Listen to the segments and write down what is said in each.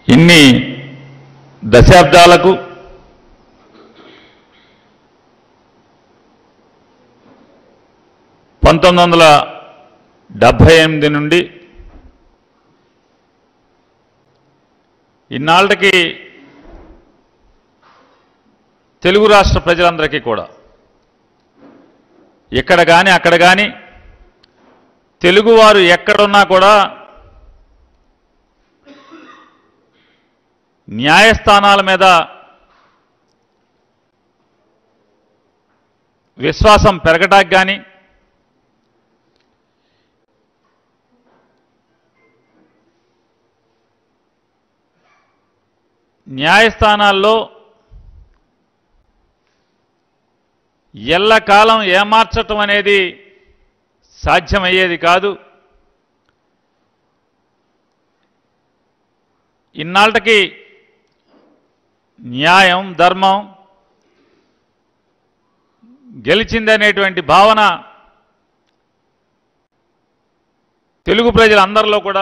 ఇన్ని దశాబ్దాలకు పంతొమ్మిది వందల డెబ్భై ఎనిమిది నుండి ఇన్నాళ్ళకి తెలుగు రాష్ట్ర ప్రజలందరికీ కూడా ఇక్కడ కానీ అక్కడ కానీ తెలుగువారు ఎక్కడున్నా కూడా న్యాయస్థానాల మీద విశ్వాసం పెరగటానికి కానీ న్యాయస్థానాల్లో ఎల్లకాలం ఏమార్చటం అనేది సాధ్యమయ్యేది కాదు ఇన్నాళ్ళకి న్యాయం ధర్మం గెలిచిందనేటువంటి భావన తెలుగు ప్రజలందరిలో కూడా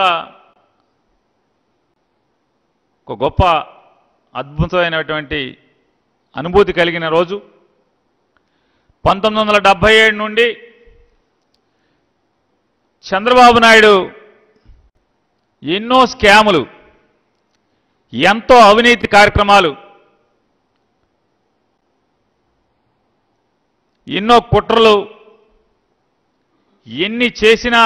ఒక గొప్ప అద్భుతమైనటువంటి అనుభూతి కలిగిన రోజు పంతొమ్మిది వందల డెబ్భై ఏడు నుండి చంద్రబాబు నాయుడు ఎన్నో స్కాములు ఎంతో అవినీతి కార్యక్రమాలు ఎన్నో కుట్రలు ఎన్ని చేసినా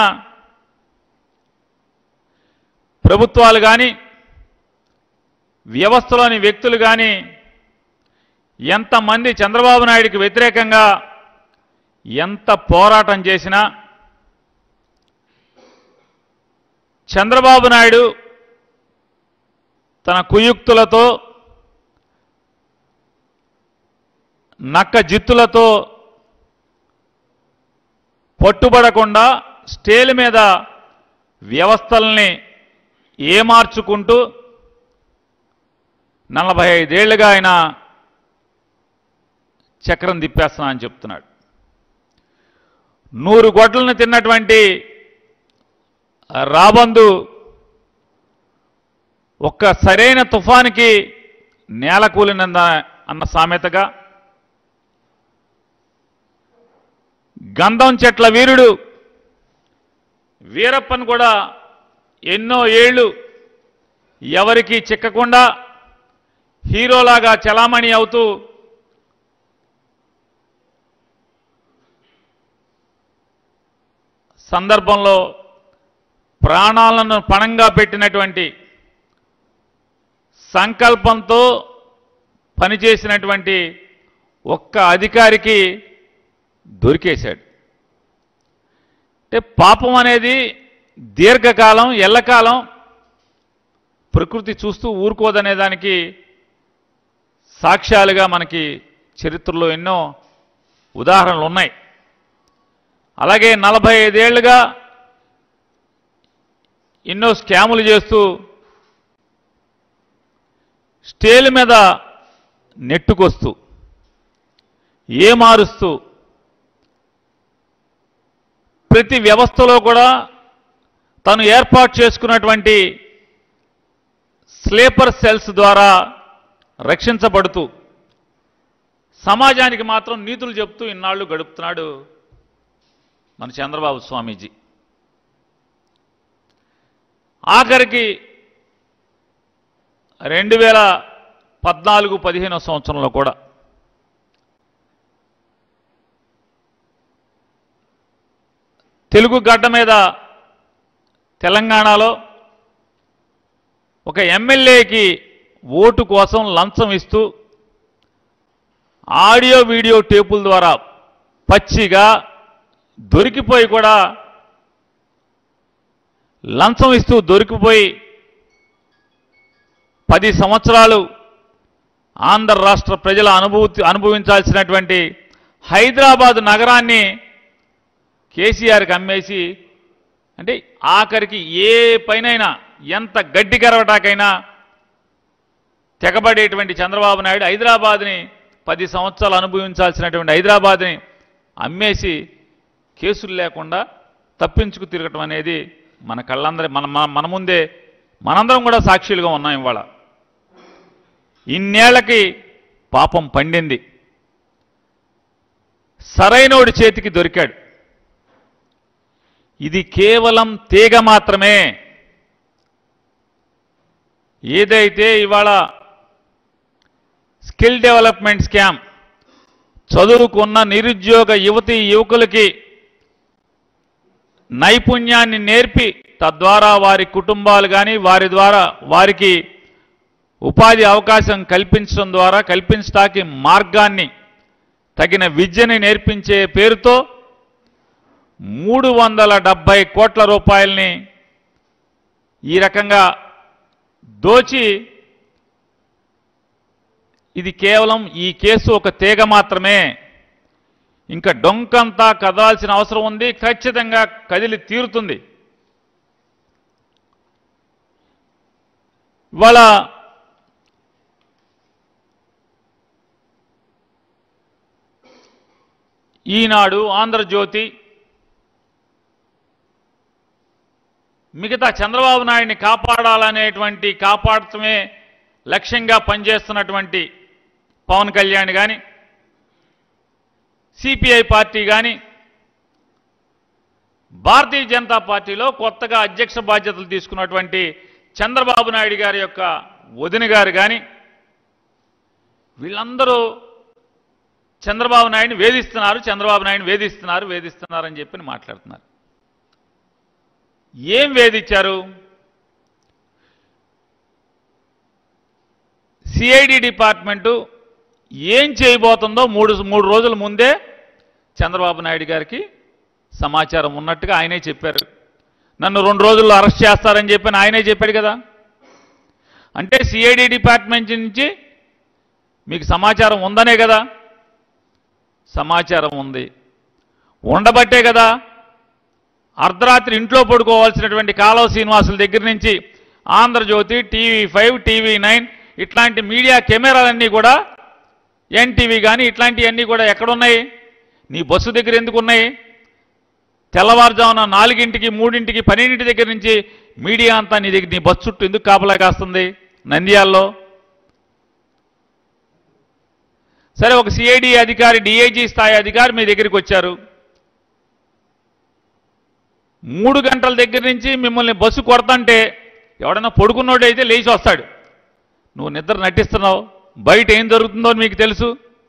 ప్రభుత్వాలు కానీ వ్యవస్థలోని వ్యక్తులు కానీ ఎంతమంది చంద్రబాబు నాయుడికి వ్యతిరేకంగా ఎంత పోరాటం చేసినా చంద్రబాబు నాయుడు తన కుయుక్తులతో నక్క జిత్తులతో పట్టుబడకుండా స్టేల్ మీద వ్యవస్థల్ని ఏమార్చుకుంటూ నలభై ఐదేళ్లుగా ఆయన చక్రం తిప్పేస్తున్నా అని చెప్తున్నాడు నూరు గొడ్లను తిన్నటువంటి రాబందు ఒక్క సరైన తుఫానికి నేల కూలినంద అన్న సామెతగా గంధం చెట్ల వీరుడు వీరప్పన్ కూడా ఎన్నో ఏళ్ళు ఎవరికి చిక్కకుండా హీరోలాగా చలామణి అవుతూ సందర్భంలో ప్రాణాలను పణంగా పెట్టినటువంటి సంకల్పంతో పనిచేసినటువంటి ఒక్క అధికారికి దొరికేశాడు అంటే పాపం అనేది దీర్ఘకాలం ఎల్లకాలం ప్రకృతి చూస్తూ ఊరుకోదనే దానికి సాక్ష్యాలుగా మనకి చరిత్రలో ఎన్నో ఉదాహరణలు ఉన్నాయి అలాగే నలభై ఐదేళ్లుగా ఎన్నో స్కాములు చేస్తూ స్టేల్ మీద నెట్టుకొస్తూ ఏమారుస్తూ ప్రతి వ్యవస్థలో కూడా తను ఏర్పాటు చేసుకున్నటువంటి స్లీపర్ సెల్స్ ద్వారా రక్షించబడుతూ సమాజానికి మాత్రం నీతులు చెప్తూ ఇన్నాళ్ళు గడుపుతున్నాడు మన చంద్రబాబు స్వామీజీ ఆఖరికి రెండు వేల పద్నాలుగు పదిహేనో సంవత్సరంలో కూడా తెలుగు గడ్డ మీద తెలంగాణలో ఒక ఎమ్మెల్యేకి ఓటు కోసం లంచం ఇస్తూ ఆడియో వీడియో టేపుల ద్వారా పచ్చిగా దొరికిపోయి కూడా లంచం ఇస్తూ దొరికిపోయి పది సంవత్సరాలు ఆంధ్ర రాష్ట్ర ప్రజల అనుభూతి అనుభవించాల్సినటువంటి హైదరాబాద్ నగరాన్ని కేసీఆర్కి అమ్మేసి అంటే ఆఖరికి ఏ పైనైనా ఎంత గడ్డి కరవటాకైనా తెగబడేటువంటి చంద్రబాబు నాయుడు హైదరాబాద్ని పది సంవత్సరాలు అనుభవించాల్సినటువంటి హైదరాబాద్ని అమ్మేసి కేసులు లేకుండా తప్పించుకు తిరగటం అనేది మన కళ్ళందరి మన మన- మన ముందే మనందరం కూడా సాక్షులుగా ఉన్నాం ఇవాళ ఇన్నేళ్లకి పాపం పండింది సరైనోడి చేతికి దొరికాడు ఇది కేవలం తీగ మాత్రమే ఏదైతే ఇవాళ స్కిల్ డెవలప్మెంట్ స్కామ్ చదువుకున్న నిరుద్యోగ యువతి యువకులకి నైపుణ్యాన్ని నేర్పి తద్వారా వారి కుటుంబాలు కానీ వారి ద్వారా వారికి ఉపాధి అవకాశం కల్పించడం ద్వారా కల్పించడానికి మార్గాన్ని తగిన విద్యని నేర్పించే పేరుతో మూడు వందల డెబ్బై కోట్ల రూపాయల్ని ఈ రకంగా దోచి ఇది కేవలం ఈ కేసు ఒక తీగ మాత్రమే ఇంకా డొంకంతా కదలాల్సిన అవసరం ఉంది ఖచ్చితంగా కదిలి తీరుతుంది ఇవాళ ఈనాడు ఆంధ్రజ్యోతి మిగతా చంద్రబాబు నాయుడిని కాపాడాలనేటువంటి కాపాడటమే లక్ష్యంగా పనిచేస్తున్నటువంటి పవన్ కళ్యాణ్ కానీ సిపిఐ పార్టీ కానీ భారతీయ జనతా పార్టీలో కొత్తగా అధ్యక్ష బాధ్యతలు తీసుకున్నటువంటి చంద్రబాబు నాయుడు గారి యొక్క వదిన గారు కానీ వీళ్ళందరూ చంద్రబాబు నాయుడిని వేధిస్తున్నారు చంద్రబాబు నాయుడిని వేధిస్తున్నారు వేధిస్తున్నారని చెప్పి మాట్లాడుతున్నారు ఏం వేధించారు సిఐడి డిపార్ట్మెంటు ఏం చేయబోతుందో మూడు మూడు రోజుల ముందే చంద్రబాబు నాయుడు గారికి సమాచారం ఉన్నట్టుగా ఆయనే చెప్పారు నన్ను రెండు రోజుల్లో అరెస్ట్ చేస్తారని చెప్పి ఆయనే చెప్పాడు కదా అంటే సిఐడి డిపార్ట్మెంట్ నుంచి మీకు సమాచారం ఉందనే కదా సమాచారం ఉంది ఉండబట్టే కదా అర్ధరాత్రి ఇంట్లో పడుకోవాల్సినటువంటి కాలువ శ్రీనివాసుల దగ్గర నుంచి Andhrajyothy TV five TV nine ఇట్లాంటి మీడియా కెమెరాలన్నీ కూడా ఎన్టీవీ కానీ ఇట్లాంటివన్నీ కూడా ఎక్కడున్నాయి నీ బస్సు దగ్గర ఎందుకు ఉన్నాయి తెల్లవారుజామున నాలుగింటికి మూడింటికి పన్నెండింటి దగ్గర నుంచి మీడియా అంతా నీ దగ్గర నీ బస్సు చుట్టూ ఎందుకు కాపలా కాస్తుంది నంద్యాల్లో సరే ఒక సిఐడి అధికారి డిఐజీ స్థాయి అధికారి మీ దగ్గరికి వచ్చారు మూడు గంటల దగ్గర నుంచి మిమ్మల్ని బస్సు కొడతంటే ఎవడన్నా పడుకున్నోడైతే లేచి వస్తాడు నువ్వు నిద్ర నటిస్తున్నావు బయట ఏం జరుగుతుందో మీకు తెలుసు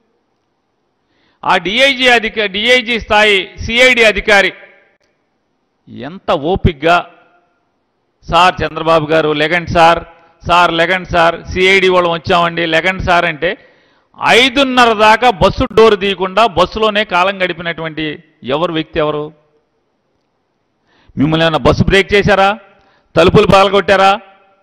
ఆ డిఐజీ అధిక డిఐజీ స్థాయి సిఐడి అధికారి ఎంత ఓపిగ్గా సార్ చంద్రబాబు గారు లెగండి సార్ సార్ లెగండి సార్ సిఐడి వాళ్ళం వచ్చామండి లెగండి సార్ అంటే ఐదున్నర దాకా బస్సు డోర్ తీయకుండా బస్సులోనే కాలం గడిపినటువంటి ఎవరు వ్యక్తి ఎవరు మిమ్మల్ని ఏమైనా బస్సు బ్రేక్ చేశారా తలుపులు పగలగొట్టారా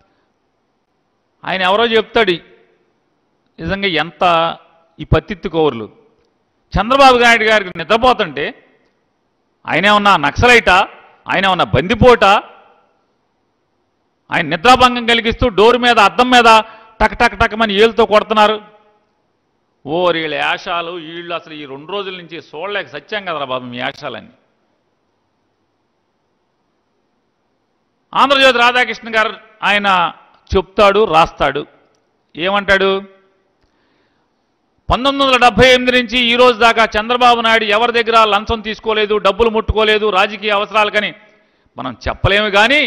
ఆయన ఎవరో చెప్తాడు నిజంగా ఎంత ఈ పత్తిత్తు కౌరులు చంద్రబాబు నాయుడు గారికి నిద్రపోతుంటే ఆయన ఏమన్నా నక్సలైటా ఆయన ఏమన్నా బందిపోటా ఆయన నిద్రాభంగం కలిగిస్తూ డోర్ మీద అద్దం మీద టక్ టక్ టక్మని ఏలుతో కొడుతున్నారు ఓ వీళ్ళ యాషాలు వీళ్ళు అసలు ఈ రెండు రోజుల నుంచి చూడలేక సత్యం కదరా బాబు మీ యాషాలన్నీ ఆంధ్రజ్యోతి రాధాకృష్ణ గారు ఆయన చెప్తాడు రాస్తాడు ఏమంటాడు పంతొమ్మిది వందల డెబ్బై ఎనిమిది నుంచి ఈ రోజు దాకా చంద్రబాబు నాయుడు ఎవరి దగ్గర లంచం తీసుకోలేదు డబ్బులు ముట్టుకోలేదు రాజకీయ అవసరాలకని మనం చెప్పలేము కానీ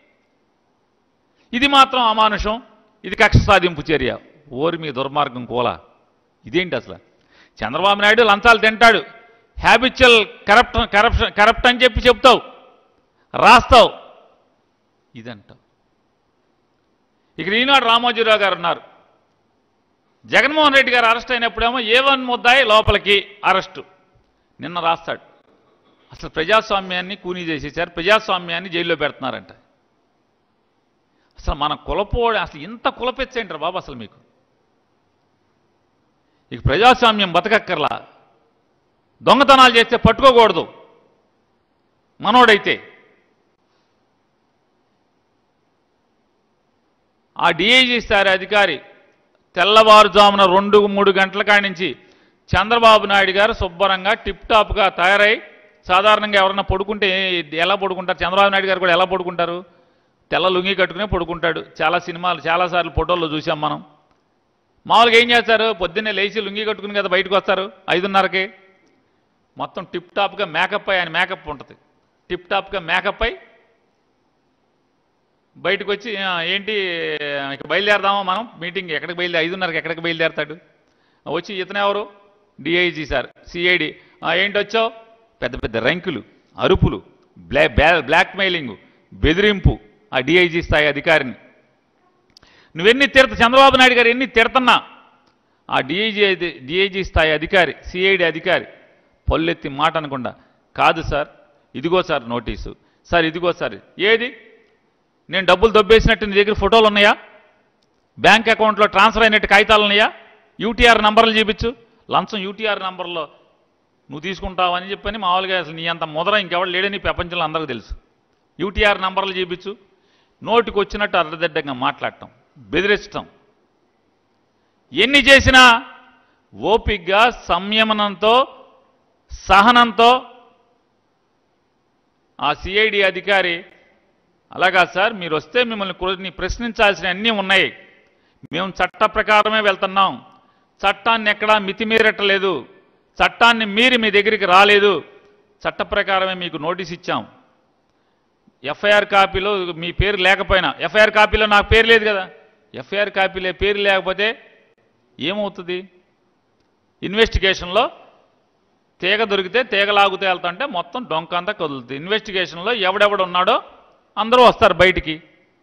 ఇది మాత్రం అమానుషం ఇది కక్ష సాధింపు చర్య ఓరి మీ దుర్మార్గం కోలా ఇదేంటి అసలు చంద్రబాబు నాయుడు లంచాలు తింటాడు హ్యాబిచువల్ కరప్ట్ కరప్షన్ కరప్ట్ అని చెప్పి చెప్తావు రాస్తావు ఇదంటావు ఇక్కడ ఈనాడు రామోజీరావు గారు ఉన్నారు జగన్మోహన్ రెడ్డి గారు అరెస్ట్ అయినప్పుడేమో ఏ వన్ ముద్దాయి లోపలికి అరెస్టు నిన్న రాస్తాడు అసలు ప్రజాస్వామ్యాన్ని కూనీ చేసేసారు ప్రజాస్వామ్యాన్ని జైల్లో పెడుతున్నారంట అసలు మన కులపోడి అసలు ఇంత కులపెచ్చేంటారు బాబు అసలు మీకు ఇక ప్రజాస్వామ్యం బతకక్కర్లా దొంగతనాలు చేస్తే పట్టుకోకూడదు మనోడైతే ఆ డిఐజీ స్థాయి అధికారి తెల్లవారుజామున రెండు మూడు గంటల కాడి నుంచి చంద్రబాబు నాయుడు గారు శుభ్రంగా టిప్ టాప్గా తయారై సాధారణంగా ఎవరన్నా పడుకుంటే ఏ- ఎలా పడుకుంటారు చంద్రబాబు నాయుడు గారు కూడా ఎలా పడుకుంటారు తెల్ల లుంగి కట్టుకునే పడుకుంటాడు చాలా సినిమాలు చాలాసార్లు ఫోటోల్లో చూసాం మనం మామూలుగా ఏం చేస్తారు పొద్దున్నే లేచి లుంగి కట్టుకుని కదా బయటకు వస్తారు ఐదున్నరకి మొత్తం టిప్ టాప్గా మేకప్ అయి ఆయన మేకప్ ఉంటుంది టిప్ టాప్గా మేకప్ అయి బయటకు వచ్చి "ఆ, ఏంటి ఇక బయలుదేరదామా మనం మీటింగ్ ఎక్కడికి బయలుదేరి ఐదున్నరకి ఎక్కడికి బయలుదేరతాడు వచ్చి ఇతను ఎవరు డిఐజీ సార్ సిఐడి ఏంటి వచ్చావు పెద్ద పెద్ద రంకులు అరుపులు బ్లా బ్లా- బ్లాక్మెయిలింగ్ బెదిరింపు ఆ డిఐజీ స్థాయి అధికారిని నువ్వెన్ని తిడత చంద్రబాబు నాయుడు గారు ఎన్ని తిడతన్నా ఆ డిఐజీ డిఐజీ స్థాయి అధికారి సిఐడి అధికారి పల్లెత్తి మాట అనకుండా కాదు సార్ ఇదిగో సార్ నోటీసు సార్ ఇదిగో సార్ ఏది నేను డబ్బులు దొబ్బేసినట్టు నీ దగ్గర ఫోటోలు ఉన్నాయా బ్యాంక్ అకౌంట్లో ట్రాన్స్ఫర్ అయినట్టు కాగితాలు ఉన్నాయా యూటీఆర్ నంబర్లు చూపించు లంచం యూటీఆర్ నంబర్లో నువ్వు తీసుకుంటావని చెప్పని మామూలుగా అసలు నీ అంత ముదర ఇంకెవడు లేడని ప్రపంచంలో అందరికీ తెలుసు యూటీఆర్ నంబర్లు చూపించు నోటికి వచ్చినట్టు అర్ధదిడ్డంగా మాట్లాడటం బెదిరించటం ఎన్ని చేసినా ఓపిగ్గా సంయమనంతో సహనంతో ఆ సిఐడి అధికారి అలాగా సార్ మీరు వస్తే మిమ్మల్ని కొన్ని ప్రశ్నించాల్సిన అన్నీ ఉన్నాయి మేము చట్ట ప్రకారమే వెళ్తున్నాం చట్టాన్ని ఎక్కడా మితిమీరట్టలేదు చట్టాన్ని మీరి మీ దగ్గరికి రాలేదు చట్ట ప్రకారమే మీకు నోటీస్ ఇచ్చాం ఎఫ్ఐఆర్ కాపీలో మీ పేరు లేకపోయినా ఎఫ్ఐఆర్ కాపీలో నాకు పేరు లేదు కదా ఎఫ్ఐఆర్ కాపీలో పేరు లేకపోతే ఏమవుతుంది ఇన్వెస్టిగేషన్లో తీగ దొరికితే తీగ లాగుతే వెళ్తుంటే మొత్తం డొంకంతా కదులుతుంది ఇన్వెస్టిగేషన్లో ఎవడెవడు ఉన్నాడో అందరూ వస్తారు బయటికి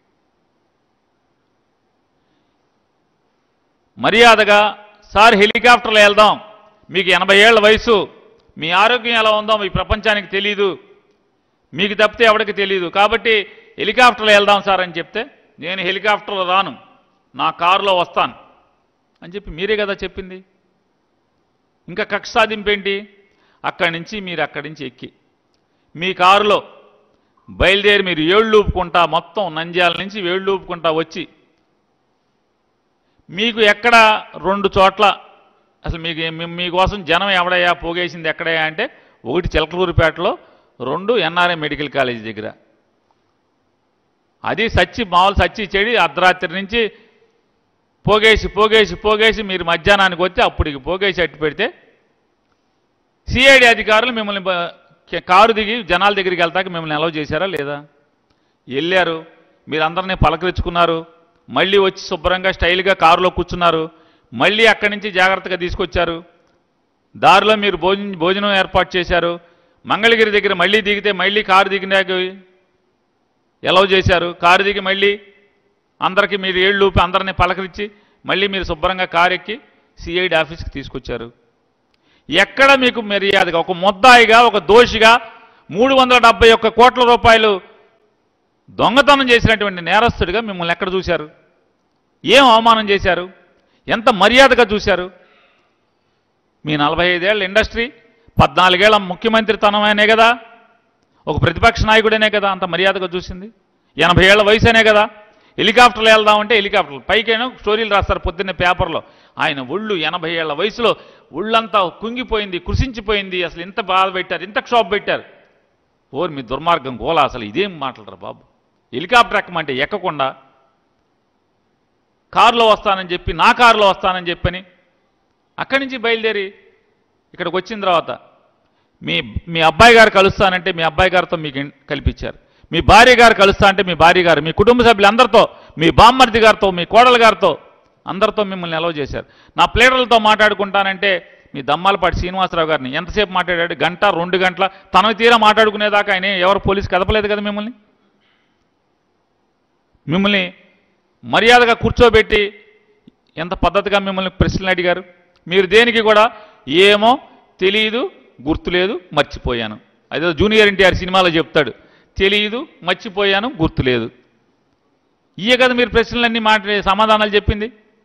మర్యాదగా సార్ హెలికాప్టర్లో వెళ్దాం మీకు ఎనభై ఏళ్ల వయసు మీ ఆరోగ్యం ఎలా ఉందో మీ ప్రపంచానికి తెలీదు మీకు తప్పితే ఎవరికి తెలియదు కాబట్టి హెలికాప్టర్లో వెళ్దాం సార్ అని చెప్తే నేను హెలికాప్టర్లో రాను నా కారులో వస్తాను అని చెప్పి మీరే కదా చెప్పింది ఇంకా కక్ష సాధింపు ఏంటి అక్కడి నుంచి మీరు అక్కడి నుంచి ఎక్కి మీ కారులో బయలుదేరి మీరు ఏళ్ళు ఊపుకుంటా మొత్తం నంద్యాల నుంచి ఏళ్ళు ఊపుకుంటా వచ్చి మీకు ఎక్కడ రెండు చోట్ల అసలు మీకు మీ- మీకోసం జనం ఎవడయ్యా పోగేసింది ఎక్కడయ్యా అంటే ఒకటి చిలకలూరుపేటలో రెండు ఎన్ఆర్ఐ మెడికల్ కాలేజ్ దగ్గర అది సచ్చి మామూలు సచ్చి చెడి అర్ధరాత్రి నుంచి పోగేసి పోగేసి పోగేసి మీరు మధ్యాహ్నానికి వచ్చి అప్పటికి పోగేసి అట్టు పెడితే సిఐడి అధికారులు మిమ్మల్ని బ- కే- కారు దిగి జనాల దగ్గరికి వెళ్తాక మిమ్మల్ని అలౌ చేశారా లేదా వెళ్ళారు మీరు అందరినీ పలకరించుకున్నారు మళ్ళీ వచ్చి శుభ్రంగా స్టైల్గా కారులో కూర్చున్నారు మళ్ళీ అక్కడి నుంచి జాగ్రత్తగా తీసుకొచ్చారు దారిలో మీరు భోజనం భోజనం ఏర్పాటు చేశారు మంగళగిరి దగ్గర మళ్ళీ దిగితే మళ్ళీ కారు దిగినాక ఎలవ్ చేశారు కారు దిగి మళ్ళీ అందరికీ మీరు ఏళ్ళు ఊపి అందరినీ పలకరించి మళ్ళీ మీరు శుభ్రంగా కారు ఎక్కి సిఐడి ఆఫీస్కి తీసుకొచ్చారు ఎక్కడ మీకు మర్యాదగా ఒక ముద్దాయిగా ఒక దోషిగా మూడు వందల డెబ్బై ఒక్క కోట్ల రూపాయలు దొంగతనం చేసినటువంటి నేరస్తుడిగా మిమ్మల్ని ఎక్కడ చూశారు ఏం అవమానం చేశారు ఎంత మర్యాదగా చూశారు మీ నలభై ఐదేళ్ల ఇండస్ట్రీ పద్నాలుగేళ్ల ముఖ్యమంత్రితనమేనే కదా ఒక ప్రతిపక్ష నాయకుడేనే కదా అంత మర్యాదగా చూసింది ఎనభై ఏళ్ల వయసేనే కదా హెలికాప్టర్లో వెళ్దామంటే హెలికాప్టర్లు పైకైనా స్టోరీలు రాస్తారు పొద్దున్నే పేపర్లో ఆయన ఒళ్ళు ఎనభై ఏళ్ల వయసులో ఒళ్ళంతా కుంగిపోయింది కృషించిపోయింది అసలు ఇంత బాధ పెట్టారు ఇంత క్షోభ పెట్టారు ఓరు మీ దుర్మార్గం గోలా అసలు ఇదేం మాట్లాడరు బాబు హెలికాప్టర్ ఎక్కమంటే ఎక్కకుండా కారులో వస్తానని చెప్పి నా కారులో వస్తానని చెప్పని అక్కడి నుంచి బయలుదేరి ఇక్కడికి వచ్చిన తర్వాత మీ మీ అబ్బాయి గారు కలుస్తానంటే మీ అబ్బాయి గారితో మీకు ఇన్- కల్పించారు మీ భార్య గారు కలుస్తా అంటే మీ భార్య గారు మీ కుటుంబ సభ్యులందరితో మీ బామ్మర్ది గారితో మీ కోడల గారితో అందరితో మిమ్మల్ని ఎలవ్ చేశారు నా ప్లేడర్లతో మాట్లాడుకుంటానంటే మీ దమ్మాలపాటి శ్రీనివాసరావు గారిని ఎంతసేపు మాట్లాడాడు గంట రెండు గంటల తనకు తీరా మాట్లాడుకునేదాకా ఆయన ఎవరు పోలీసు కదపలేదు కదా మిమ్మల్ని మిమ్మల్ని మర్యాదగా కూర్చోబెట్టి ఎంత పద్ధతిగా మిమ్మల్ని ప్రశ్నలు అడిగారు మీరు దేనికి కూడా ఏమో తెలియదు గుర్తులేదు మర్చిపోయాను అదే జూనియర్ ఎన్టీఆర్ సినిమాలో చెప్తాడు తెలియదు మర్చిపోయాను గుర్తులేదు ఇయే కదా మీరు ప్రశ్నలన్నీ మాట్లాడే సమాధానాలు చెప్పింది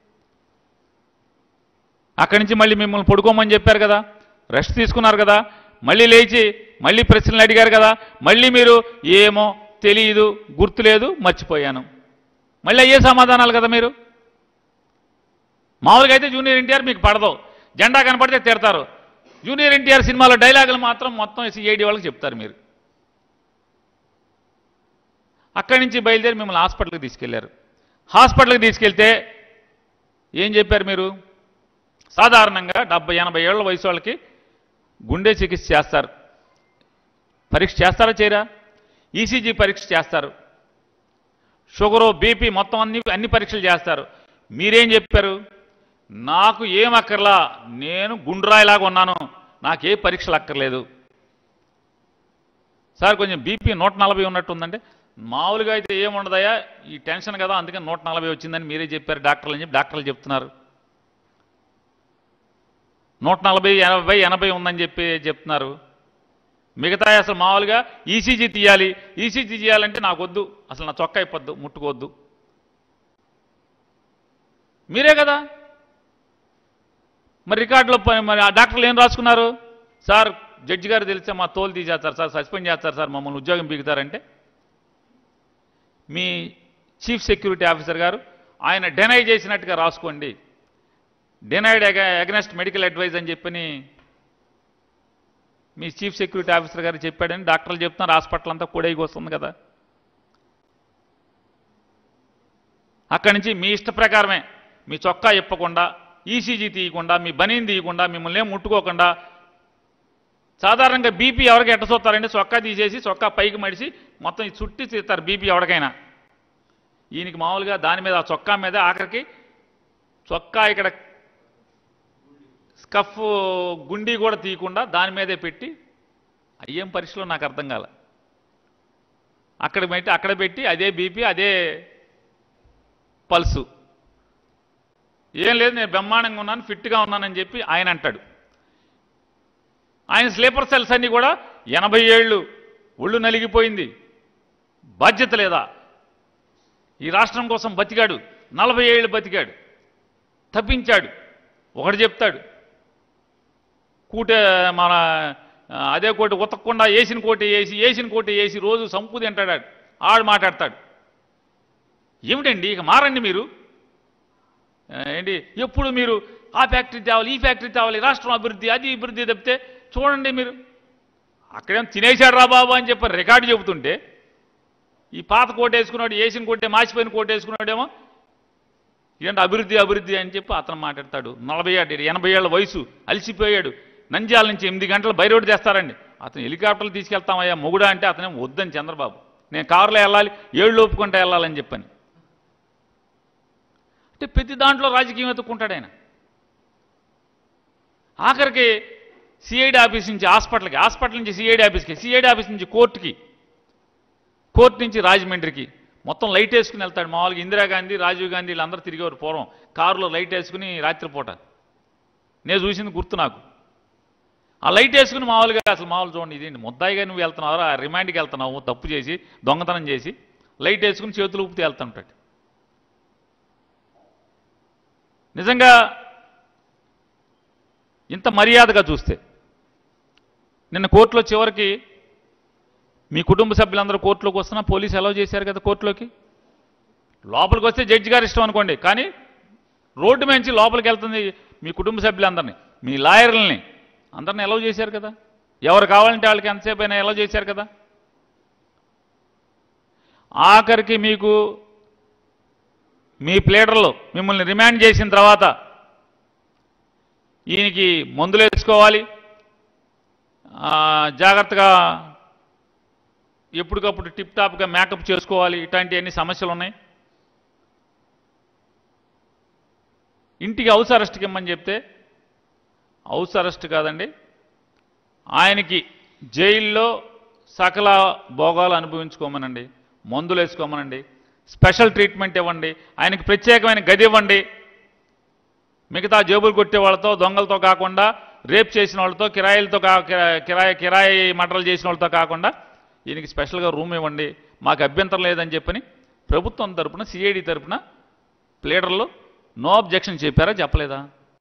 అక్కడి నుంచి మళ్ళీ మిమ్మల్ని పడుకోమని చెప్పారు కదా రెస్ట్ తీసుకున్నారు కదా మళ్ళీ లేచి మళ్ళీ ప్రశ్నలు అడిగారు కదా మళ్ళీ మీరు ఏమో తెలియదు గుర్తులేదు మర్చిపోయాను మళ్ళీ అయ్యే సమాధానాలు కదా మీరు మామూలుగా అయితే జూనియర్ ఎన్టీఆర్ మీకు పడదు జెండా కనపడితే తిడతారు జూనియర్ ఎన్టీఆర్ సినిమాలో డైలాగులు మాత్రం మొత్తం సిఐడి వాళ్ళకి చెప్తారు మీరు అక్కడి నుంచి బయలుదేరి మిమ్మల్ని హాస్పిటల్కి తీసుకెళ్లారు హాస్పిటల్కి తీసుకెళ్తే ఏం చెప్పారు మీరు సాధారణంగా డెబ్బై ఎనభై ఏళ్ల వయసు వాళ్ళకి గుండె చికిత్స చేస్తారు పరీక్ష చేస్తారా చేయరా ఈసీజీ పరీక్ష చేస్తారు షుగరు బీపీ మొత్తం అన్ని అన్ని పరీక్షలు చేస్తారు మీరేం చెప్పారు నాకు ఏం అక్కర్లా నేను గుండ్రాయిలాగా ఉన్నాను నాకే పరీక్షలు అక్కర్లేదు సార్ కొంచెం బీపీ నూట నలభై ఉన్నట్టు ఉందంటే మామూలుగా అయితే ఏముండదయ్యా ఈ టెన్షన్ కదా అందుకని నూట నలభై వచ్చిందని మీరే చెప్పారు డాక్టర్లు అని చెప్పి డాక్టర్లు చెప్తున్నారు నూట నలభై ఎనభై ఎనభై ఉందని చెప్పి చెప్తున్నారు మిగతా అసలు మామూలుగా ఈసీజీ తీయాలి ఈసీజీ తీయాలంటే నాకు వద్దు అసలు నా చొక్కా అయిపోద్దు ముట్టుకోవద్దు మీరే కదా మరి రికార్డులో ప- మరి ఆ డాక్టర్లు ఏం రాసుకున్నారు సార్ జడ్జి గారు తెలిస్తే మా తోలు తీసేస్తారు సార్ సస్పెండ్ చేస్తారు సార్ మమ్మల్ని ఉద్యోగం పీకుతారంటే మీ చీఫ్ సెక్యూరిటీ ఆఫీసర్ గారు ఆయన డెనై చేసినట్టుగా రాసుకోండి డినైడ్ అగనెస్ట్ మెడికల్ అడ్వైజ్ అని చెప్పని మీ చీఫ్ సెక్యూరిటీ ఆఫీసర్ గారు చెప్పాడని డాక్టర్లు చెప్తున్నారు హాస్పిటల్ అంతా కూడైకి వస్తుంది కదా అక్కడి నుంచి మీ ఇష్ట ప్రకారమే మీ చొక్కా ఇప్పకుండా ఈసీజీ తీయకుండా మీ బనీని తీయకుండా మిమ్మల్ని ఏం ముట్టుకోకుండా సాధారణంగా బీపీ ఎవరికి ఎట్ట చూస్తారంటే చొక్కా తీసేసి చొక్కా పైకి మడిచి మొత్తం ఈ చుట్టి తీస్తారు బీపీ ఎవరికైనా ఈయనకి మామూలుగా దాని మీద ఆ చొక్కా మీద ఆఖరికి చొక్కా ఇక్కడ స్కఫ్ గుండి కూడా తీయకుండా దాని మీదే పెట్టి అయ్యేం పరీక్షలో నాకు అర్థం కాల అక్కడ పెట్టి అక్కడ పెట్టి అదే బీపీ అదే పల్సు ఏం లేదు నేను బ్రహ్మాండంగా ఉన్నాను ఫిట్గా ఉన్నానని చెప్పి ఆయన అంటాడు ఆయన స్లీపర్ సెల్స్ అన్నీ కూడా ఎనభై ఏళ్ళు ఒళ్ళు నలిగిపోయింది బాధ్యత లేదా ఈ రాష్ట్రం కోసం బతికాడు నలభై ఏళ్ళు బతికాడు తప్పించాడు ఒకటి చెప్తాడు కూటే మన ఆ, అదే కోటి ఉతకకుండా వేసిన కోటి వేసి వేసిన కోటి వేసి రోజు సంపు తింటాడు ఆడు. ఆడు మాట్లాడతాడు ఏమిటండి ఇక మారండి మీరు ఆ, ఏంటి ఎప్పుడు మీరు ఆ ఫ్యాక్టరీ తేవాలి ఈ ఫ్యాక్టరీ తేవాలి రాష్ట్రం అభివృద్ధి అది అభివృద్ధి తప్పితే చూడండి మీరు అక్కడేం తినేశాడు రా బాబు అని చెప్పి రికార్డు చెబుతుంటే ఈ పాత కోట వేసుకున్నాడు వేసిన కోటే మాసిపోయిన కోట వేసుకున్నాడేమో ఏంటి అభివృద్ధి అభివృద్ధి అని చెప్పి అతను మాట్లాడతాడు నలభై ఏడు ఎనభై ఏళ్ళ వయసు అలసిపోయాడు నంద్యాల నుంచి ఎనిమిది గంటలు బయరోడు చేస్తారండి అతను హెలికాప్టర్లు తీసుకెళ్తామయ్యా మొగుడా అంటే అతనే వద్దని చంద్రబాబు నేను కారులో వెళ్ళాలి ఏళ్ళు ఒప్పుకుంటా వెళ్ళాలని చెప్పని అంటే ప్రతి దాంట్లో రాజకీయం ఎత్తుక్కుంటాడు ఆయన ఆఖరికి సిఐడి ఆఫీస్ నుంచి హాస్పిటల్కి హాస్పిటల్ నుంచి సిఐడి ఆఫీస్కి సిఐడి ఆఫీస్ నుంచి కోర్టుకి కోర్టు నుంచి రాజమండ్రికి మొత్తం లైట్ వేసుకుని వెళ్తాడు మామూలుగా ఇందిరాగాంధీ రాజీవ్ గాంధీ వీళ్ళందరూ తిరిగేవారు పూర్వం కారులో లైట్ వేసుకుని రాత్రిపూట నేను చూసింది గుర్తు నాకు ఆ లైట్ వేసుకుని మామూలుగా అసలు మామూలు చూడండి ఇదేంటి ముద్దాయిగా నువ్వు వెళ్తున్నావు ఆ రిమాండ్కి వెళ్తున్నావు తప్పు చేసి దొంగతనం చేసి లైట్ వేసుకుని చేతులు ఊపితే వెళ్తుంటాడు నిజంగా ఇంత మర్యాదగా చూస్తే నిన్న కోర్టులో చివరికి మీ కుటుంబ సభ్యులందరూ కోర్టులోకి వస్తున్నా పోలీసు అలౌ చేశారు కదా కోర్టులోకి లోపలికి వస్తే జడ్జి గారు ఇష్టం అనుకోండి కానీ రోడ్డు నుంచి లోపలికి వెళ్తుంది మీ కుటుంబ సభ్యులందరినీ మీ లాయర్లని అందరిని అలౌ చేశారు కదా ఎవరు కావాలంటే వాళ్ళకి ఎంతసేపు అయినా అలౌ చేశారు కదా ఆఖరికి మీకు మీ ప్లేడర్లు మిమ్మల్ని రిమాండ్ చేసిన తర్వాత ఈయనకి మందులు వేసుకోవాలి ఆ, జాగ్రత్తగా ఎప్పటికప్పుడు టిప్ టాప్గా మేకప్ చేసుకోవాలి ఇట్లాంటి అన్ని సమస్యలు ఉన్నాయి ఇంటికి హౌస్ అరెస్ట్కి ఇమ్మని చెప్తే హౌస్ అరెస్ట్ కాదండి ఆయనకి జైల్లో సకల భోగాలు అనుభవించుకోమనండి మందులు వేసుకోమనండి స్పెషల్ ట్రీట్మెంట్ ఇవ్వండి ఆయనకి ప్రత్యేకమైన గది ఇవ్వండి మిగతా జేబులు కొట్టే వాళ్ళతో దొంగలతో కాకుండా రేప్ చేసిన వాళ్ళతో కిరాయిలతో కా కిరా- కిరాయి కిరాయి మటలు చేసిన వాళ్ళతో కాకుండా ఈయనకి స్పెషల్గా రూమ్ ఇవ్వండి మాకు అభ్యంతరం లేదని చెప్పని ప్రభుత్వం తరపున సిఐడి తరపున ప్లేడర్లు నో అబ్జెక్షన్ చెప్పారా చెప్పలేదా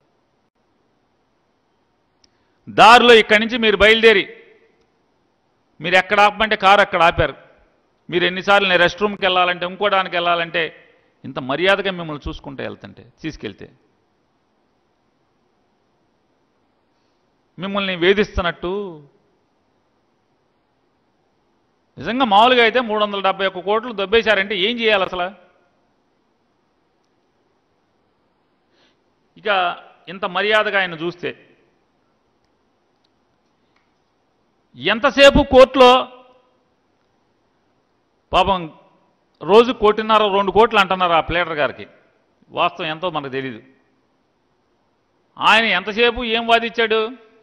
దారిలో ఇక్కడి నుంచి మీరు బయలుదేరి మీరు ఎక్కడ ఆపమంటే కారు అక్కడ ఆపారు మీరు ఎన్నిసార్లు నేను రెస్ట్ రూమ్కి వెళ్ళాలంటే ఇంకోడానికి వెళ్ళాలంటే ఇంత మర్యాదగా మిమ్మల్ని చూసుకుంటూ వెళ్తుంటే తీసుకెళ్తే మిమ్మల్ని వేధిస్తున్నట్టు నిజంగా మామూలుగా అయితే మూడు వందల డెబ్బై ఒక్క కోట్లు దొబ్బేశారంటే ఏం చేయాలి అసలు ఇక ఇంత మర్యాదగా ఆయన చూస్తే ఎంతసేపు కోర్టులో పాపం రోజు కోటిన్నర రెండు కోట్లు అంటున్నారు ఆ ప్లేటర్ గారికి వాస్తవం ఎంతో మనకు తెలీదు ఆయన ఎంతసేపు ఏం వాదించాడు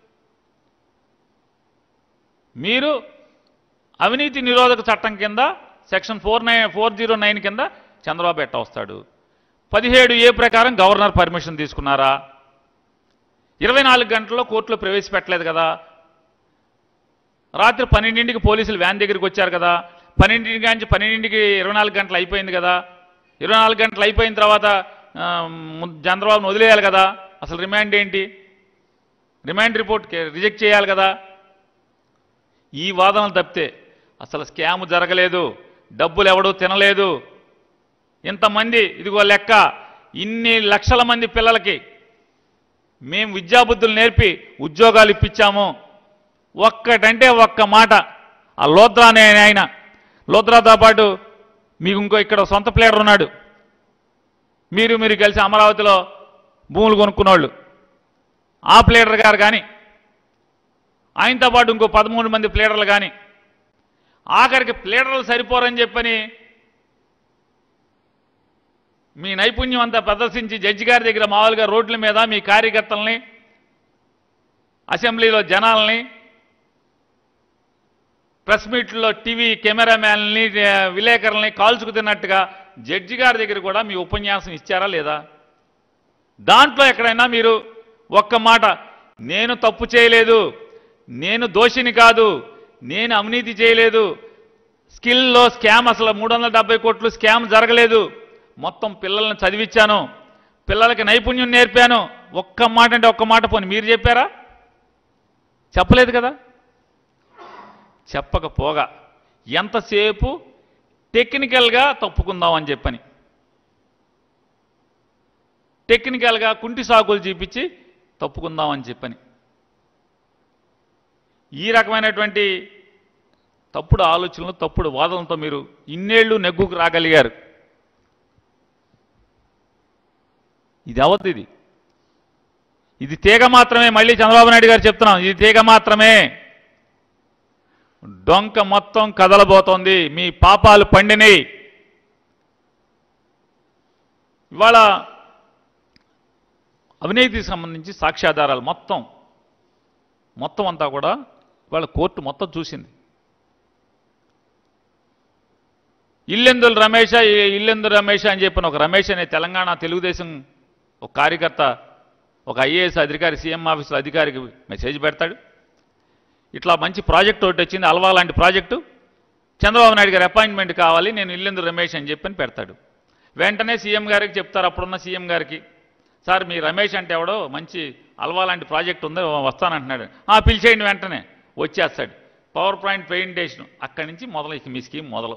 మీరు అవినీతి నిరోధక చట్టం కింద section four nine four zero nine కింద చంద్రబాబు ఎట్ట వస్తాడు పదిహేడు ఏ ప్రకారం గవర్నర్ పర్మిషన్ తీసుకున్నారా ఇరవై నాలుగు గంటల్లో కోర్టులో ప్రవేశపెట్టలేదు కదా రాత్రి పన్నెండింటికి పోలీసులు వ్యాన్ దగ్గరికి వచ్చారు కదా పన్నెండింటి నుంచి పన్నెండింటికి ఇరవై నాలుగు గంటలు అయిపోయింది కదా ఇరవై నాలుగు గంటలు అయిపోయిన తర్వాత ఆ, ము- చంద్రబాబును వదిలేయాలి కదా అసలు రిమాండ్ ఏంటి రిమాండ్ రిపోర్ట్ రిజెక్ట్ చేయాలి కదా ఈ వాదనలు తప్పితే అసలు స్కామ్ జరగలేదు డబ్బులు ఎవడూ తినలేదు ఇంతమంది ఇదిగో లెక్క ఇన్ని లక్షల మంది పిల్లలకి మేము విద్యాబుద్ధులు నేర్పి ఉద్యోగాలు ఇప్పించాము ఒక్కటంటే ఒక్క మాట ఆ లోద్రా అనే ఆయన లోద్రాతో పాటు మీకు ఇంకో ఇక్కడ సొంత ప్లేయర్ ఉన్నాడు మీరు మీరు కలిసి అమరావతిలో భూములు కొనుక్కున్నోళ్ళు ఆ ప్లేయర్ గారు కానీ ఆయనతో పాటు ఇంకో పదమూడు మంది ప్లేయర్లు కానీ ఆఖరికి ప్లేయర్లు సరిపోరని చెప్పని మీ నైపుణ్యం అంతా ప్రదర్శించి జడ్జి గారి దగ్గర మామూలుగా రోడ్ల మీద మీ కార్యకర్తల్ని అసెంబ్లీలో జనాల్ని ప్రెస్ మీట్లో టీవీ కెమెరామ్యాన్ని ఆ, విలేకరుల్ని కాల్చుకు తిన్నట్టుగా జడ్జి గారి దగ్గర కూడా మీ ఉపన్యాసం ఇచ్చారా లేదా దాంట్లో ఎక్కడైనా మీరు ఒక్క మాట నేను తప్పు చేయలేదు నేను దోషిని కాదు నేను అవినీతి చేయలేదు స్కిల్లో స్కామ్ అసలు మూడు వందల డెబ్బై కోట్లు స్కామ్ జరగలేదు మొత్తం పిల్లల్ని చదివించాను పిల్లలకి నైపుణ్యం నేర్పాను ఒక్క మాట అంటే ఒక్క మాట పోని మీరు చెప్పారా చెప్పలేదు కదా చెప్పకపోగా ఎంతసేపు టెక్నికల్గా తప్పుకుందాం అని చెప్పని టెక్నికల్గా కుంటి సాకులు చూపించి తప్పుకుందాం అని చెప్పని ఈ రకమైనటువంటి తప్పుడు ఆలోచనలు తప్పుడు వాదనలతో మీరు ఇన్నేళ్లు నెగ్గుకు రాగలిగారు ఇది అవద్దు ఇది ఇది తీగ మాత్రమే మళ్ళీ చంద్రబాబు నాయుడు గారు చెప్తున్నాం ఇది తీగ మాత్రమే డొంక మొత్తం కదలబోతోంది మీ పాపాలు పండినాయి ఇవాళ అవినీతికి సంబంధించి సాక్ష్యాధారాలు మొత్తం మొత్తం అంతా కూడా ఇవాళ కోర్టు మొత్తం చూసింది ఇల్లెందుల రమేష ఇల్లెందు రమేష అని చెప్పిన ఒక రమేష్ అనే తెలంగాణ తెలుగుదేశం ఒక కార్యకర్త ఒక ఐఏఎస్ అధికారి సీఎం ఆఫీసులో అధికారికి మెసేజ్ పెడతాడు ఇట్లా మంచి ప్రాజెక్ట్ ఒకటి వచ్చింది అల్వా లాంటి ప్రాజెక్టు చంద్రబాబు నాయుడు గారి అపాయింట్మెంట్ కావాలి నేను ఇల్లెందు రమేష్ అని చెప్పని పెడతాడు వెంటనే సీఎం గారికి చెప్తారు అప్పుడున్న సీఎం గారికి సార్ మీ రమేష్ అంటే ఎవడో మంచి అల్వా లాంటి ప్రాజెక్ట్ ఉంది వస్తానంటున్నాడు ఆ పిలిచేయండి వెంటనే వచ్చేస్తాడు పవర్ పాయింట్ ప్రెజెంటేషన్ అక్కడి నుంచి మొదలు ఇక మీ స్కీమ్ మొదలు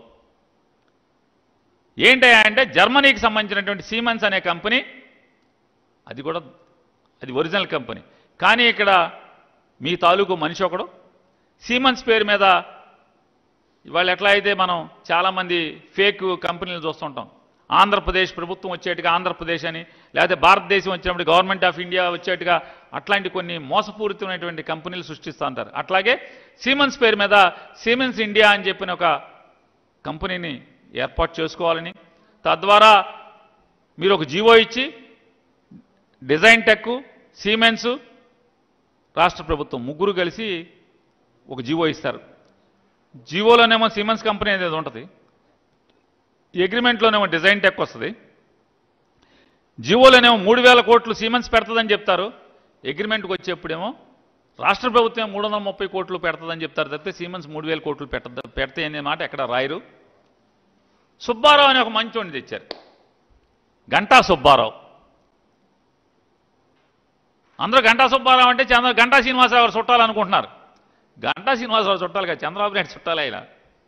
ఏంటయ్యా అంటే జర్మనీకి సంబంధించినటువంటి సీమెన్స్ అనే కంపెనీ అది కూడా అది ఒరిజినల్ కంపెనీ కానీ ఇక్కడ మీ తాలూకు మనిషి ఒకడు సీమన్స్ పేరు మీద ఇవాళ ఎట్లా అయితే మనం చాలామంది ఫేక్ కంపెనీలు చూస్తుంటాం ఆంధ్రప్రదేశ్ ప్రభుత్వం వచ్చేట్టుగా ఆంధ్రప్రదేశ్ అని లేకపోతే భారతదేశం వచ్చినప్పుడు గవర్నమెంట్ ఆఫ్ ఇండియా వచ్చేట్టుగా అట్లాంటి కొన్ని మోసపూరితమైనటువంటి కంపెనీలు సృష్టిస్తూ ఉంటారు అట్లాగే సీమన్స్ పేరు మీద సీమెన్స్ ఇండియా అని చెప్పిన ఒక కంపెనీని ఏర్పాటు చేసుకోవాలని తద్వారా మీరు ఒక జీవో ఇచ్చి డిజైన్ టెక్ సీమెన్స్ రాష్ట్ర ప్రభుత్వం ముగ్గురు కలిసి ఒక జీవో ఇస్తారు జీవోలోనేమో సిమెన్స్ కంపెనీ అనేది ఉంటుంది అగ్రిమెంట్లోనేమో డిజైన్ టెక్ వస్తుంది జీవోలోనేమో మూడు వేల కోట్లు సీమెన్స్ పెడుతుందని చెప్తారు అగ్రిమెంట్కి వచ్చేప్పుడేమో రాష్ట్ర ప్రభుత్వం మూడు వందల ముప్పై కోట్లు పెడుతుందని చెప్తారు తప్పితే సీమెన్స్ మూడు వేల కోట్లు పెట్ట పెడతాయి అనే మాట ఎక్కడ రాయరు సుబ్బారావు అనే ఒక మంచోడిని తెచ్చారు గంటా సుబ్బారావు అందరూ గంటా సుబ్బారావు అంటే చంద్ర గంటా శ్రీనివాసరావు గారు చుట్టాలు అనుకుంటున్నారు గంటా శ్రీనివాసరావు చుట్టాలు కాదు చంద్రబాబు నాయుడు చుట్టాలు ఆయన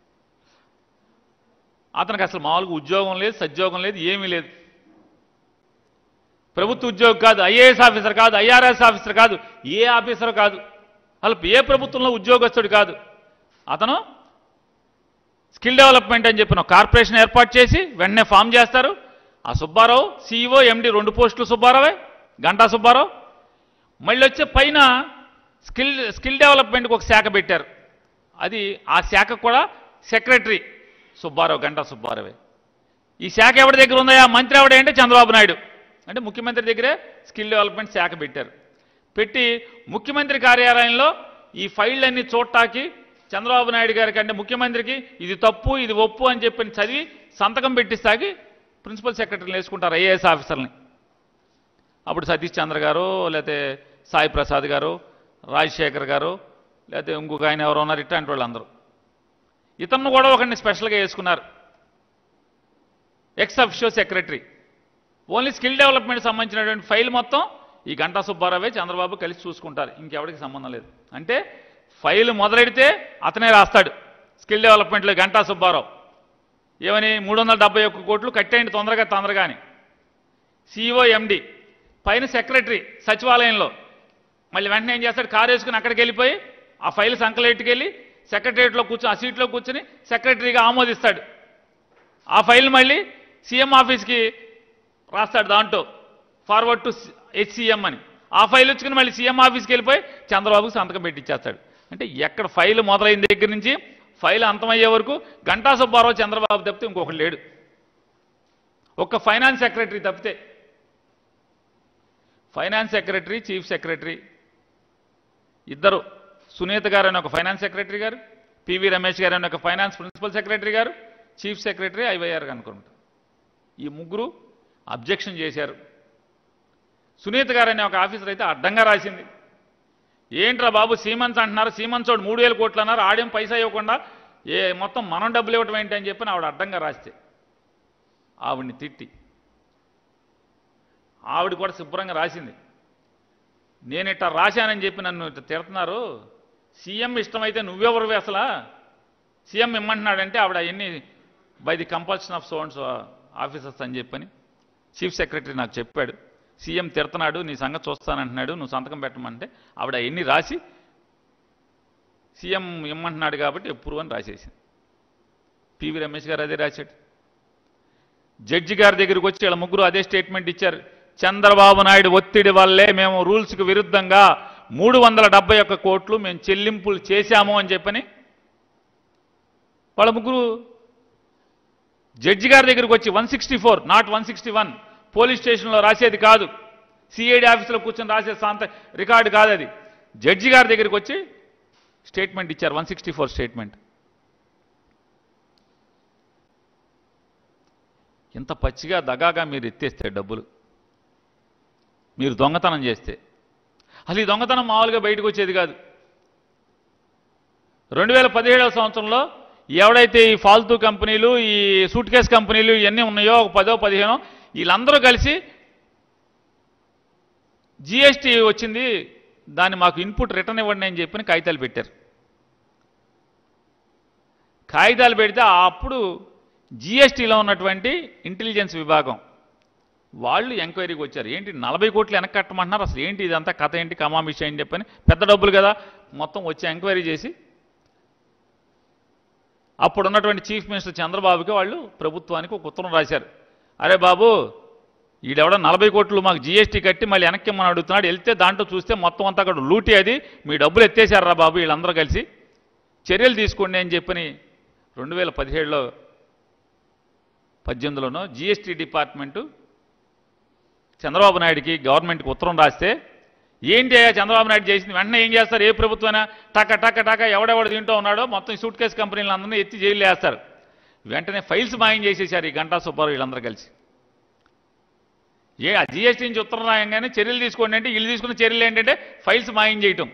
అతనికి అసలు మామూలుగా ఉద్యోగం లేదు సద్యోగం లేదు ఏమీ లేదు ప్రభుత్వ ఉద్యోగం కాదు ఐఏఎస్ ఆఫీసర్ కాదు ఐఆర్ఎస్ ఆఫీసర్ కాదు ఏ ఆఫీసర్ కాదు అసలు ఏ ప్రభుత్వంలో ఉద్యోగస్తుడు కాదు అతను స్కిల్ డెవలప్మెంట్ అని చెప్పిన ఒక కార్పొరేషన్ ఏర్పాటు చేసి వెంటనే ఫామ్ చేస్తారు ఆ సుబ్బారావు సీఈఓ ఎండి రెండు పోస్టులు సుబ్బారావే గంటా సుబ్బారావు మళ్ళీ వచ్చే పైన స్కిల్ స్కిల్ డెవలప్మెంట్కి ఒక శాఖ పెట్టారు అది ఆ శాఖ కూడా సెక్రటరీ సుబ్బారావు గంటా సుబ్బారావే ఈ శాఖ ఎవరి దగ్గర ఉందా ఆ మంత్రి ఎవడే అంటే చంద్రబాబు నాయుడు అంటే ముఖ్యమంత్రి దగ్గరే స్కిల్ డెవలప్మెంట్ శాఖ పెట్టారు పెట్టి ముఖ్యమంత్రి కార్యాలయంలో ఈ ఫైళ్ళన్నీ చూడటానికి చంద్రబాబు నాయుడు గారికి అంటే ముఖ్యమంత్రికి ఇది తప్పు ఇది ఒప్పు అని చెప్పి చదివి సంతకం పెట్టిస్తాకి ప్రిన్సిపల్ సెక్రటరీని వేసుకుంటారు ఐఏఎస్ ఆఫీసర్ని అప్పుడు సతీష్ చంద్ర గారు లేకపోతే సాయి ప్రసాద్ గారు రాజశేఖర్ గారు లేకపోతే ఇంకొక ఆయన ఎవరు ఉన్నారు ఇట్లాంటి వాళ్ళందరూ ఇతను కూడా ఒకరిని స్పెషల్గా వేసుకున్నారు ex officio secretary only skill development సంబంధించినటువంటి ఫైల్ మొత్తం ఈ గంటా సుబ్బారావే చంద్రబాబు కలిసి చూసుకుంటారు ఇంకెవరికి సంబంధం లేదు అంటే ఫైల్ మొదలెడితే అతనే రాస్తాడు స్కిల్ డెవలప్మెంట్లో గంటా సుబ్బారావు ఏమని మూడు వందల డెబ్బై ఒక్క కోట్లు కట్టేయండి తొందరగా తొందరగా అని సిఇఓ ఎండి పైన సెక్రటరీ సచివాలయంలో మళ్ళీ వెంటనే ఏం చేస్తాడు కారు వేసుకుని అక్కడికి వెళ్ళిపోయి ఆ ఫైల్ సంకలెట్టుకెళ్ళి సెక్రటరియట్లో కూర్చొని ఆ సీట్లో కూర్చొని సెక్రటరీగా ఆమోదిస్తాడు ఆ ఫైల్ మళ్ళీ సీఎం ఆఫీస్కి రాస్తాడు దాంట్లో ఫార్వర్డ్ టు హెచ్సిఎం అని ఆ ఫైల్ వచ్చుకుని మళ్ళీ సీఎం ఆఫీస్కి వెళ్ళిపోయి చంద్రబాబుకి సంతకం పెట్టిచ్చేస్తాడు అంటే ఎక్కడ ఫైల్ మొదలైన దగ్గర నుంచి ఫైల్ అంతమయ్యే వరకు గంటా సుబ్బారావు చంద్రబాబు తప్పితే ఇంకొకటి లేడు ఒక్క ఫైనాన్స్ సెక్రటరీ తప్పితే ఫైనాన్స్ సెక్రటరీ చీఫ్ సెక్రటరీ ఇద్దరు సునీత గారు అని ఒక finance secretary garu PV Ramesh garu అని ఒక finance principal secretary garu chief secretary IYR అనుకుంటా ఈ ముగ్గురు అబ్జెక్షన్ చేశారు సునీత గారు అనే ఒక ఆఫీసర్ అయితే అడ్డంగా రాసింది ఏంట్రా బాబు సీమన్స్ అంటున్నారు సీమన్స్ వాడు మూడు వేల కోట్లు అన్నారు ఆడేం పైసా ఇవ్వకుండా ఏ మొత్తం మనం డబ్బులు ఇవ్వటం ఏంటి అని చెప్పి ఆవిడ అడ్డంగా రాస్తే ఆవిడ్ని తిట్టి ఆవిడ కూడా శుభ్రంగా రాసింది నేను ఇట్లా రాశానని చెప్పి నన్ను ఇట్లా తిడుతున్నారు సీఎం ఇష్టమైతే నువ్వెవరివి అసలా సీఎం ఇమ్మంటున్నాడంటే ఆవిడ అవన్నీ by the compulsion of sons officers అని చెప్పని చీఫ్ సెక్రటరీ నాకు చెప్పాడు సీఎం తిడుతున్నాడు నీ సంగతి చూస్తానంటున్నాడు నువ్వు సంతకం పెట్టమంటే ఆవిడ ఎన్ని రాసి సీఎం ఇమ్మంటున్నాడు కాబట్టి ఎప్పుడు అని రాసేసింది పివి రమేష్ గారు అదే రాశాడు జడ్జి గారి దగ్గరికి వచ్చి వీళ్ళ ముగ్గురు అదే స్టేట్మెంట్ ఇచ్చారు చంద్రబాబు నాయుడు ఒత్తిడి వల్లే మేము రూల్స్కి విరుద్ధంగా మూడు వందల డెబ్బై ఒక్క కోట్లు మేము చెల్లింపులు చేశాము అని చెప్పని వాళ్ళ ముగ్గురు జడ్జి గారి దగ్గరికి వచ్చి one sixty four not one sixty one police స్టేషన్లో రాసేది కాదు సిఐడి ఆఫీసులో కూర్చొని రాసే సాంత రికార్డు కాదు అది జడ్జి గారి దగ్గరికి వచ్చి స్టేట్మెంట్ ఇచ్చారు వన్ సిక్స్టీ ఫోర్ స్టేట్మెంట్ ఇంత పచ్చిగా దగాగా మీరు ఎత్తేస్తే డబ్బులు మీరు దొంగతనం చేస్తే అసలు ఈ దొంగతనం మామూలుగా బయటకు వచ్చేది కాదు రెండు వేల పదిహేడవ సంవత్సరంలో ఎవడైతే ఈ ఫాల్తూ కంపెనీలు ఈ సూట్ కేస్ కంపెనీలు ఇవన్నీ ఉన్నాయో ఒక పదో పదిహేనో వీళ్ళందరూ కలిసి జిఎస్టీ వచ్చింది దాన్ని మాకు ఇన్పుట్ రిటర్న్ ఇవ్వండి అని చెప్పి కాగితాలు పెట్టారు కాగితాలు పెడితే అప్పుడు జిఎస్టీలో ఉన్నటువంటి ఇంటెలిజెన్స్ విభాగం వాళ్ళు ఎంక్వైరీకి వచ్చారు ఏంటి నలభై కోట్లు వెనక్కి కట్టమంటున్నారు అసలు ఏంటి ఇదంతా కథ ఏంటి కమామిష అని చెప్పని పెద్ద డబ్బులు కదా మొత్తం వచ్చి ఎంక్వైరీ చేసి అప్పుడు ఉన్నటువంటి చీఫ్ మినిస్టర్ చంద్రబాబుకి వాళ్ళు ప్రభుత్వానికి ఒక ఉత్తరం రాశారు అరే బాబు ఈడెవడ నలభై కోట్లు మాకు జీఎస్టీ కట్టి మళ్ళీ వెనక్కి మనం అడుగుతున్నాడు వెళ్తే దాంట్లో చూస్తే మొత్తం అంతా అక్కడ లూటీ అది మీ డబ్బులు ఎత్తేసారా బాబు వీళ్ళందరూ కలిసి చర్యలు తీసుకోండి అని చెప్పని రెండు వేల పదిహేడులో పద్దెనిమిదిలోనో జీఎస్టీ డిపార్ట్మెంటు చంద్రబాబు నాయుడికి గవర్నమెంట్కి ఉత్తరం రాస్తే ఏంటి అయ్యా చంద్రబాబు నాయుడు చేసింది వెంటనే ఏం చేస్తారు ఏ ప్రభుత్వమైనా టక టక టక ఎవడెవడు తింటూ ఉన్నాడో మొత్తం ఈ సూట్ కేసు కంపెనీలు అందరినీ ఎత్తి జైలు వేస్తారు వెంటనే ఫైల్స్ మాయం చేసేసారు ఈ గంటా సుబ్బారావు వీళ్ళందరూ కలిసి ఏ ఆ జీఎస్టీ నుంచి ఉత్తరం రాయంగానే చర్యలు తీసుకోండి అంటే వీళ్ళు తీసుకున్న చర్యలు ఏంటంటే ఫైల్స్ మాయం చేయటం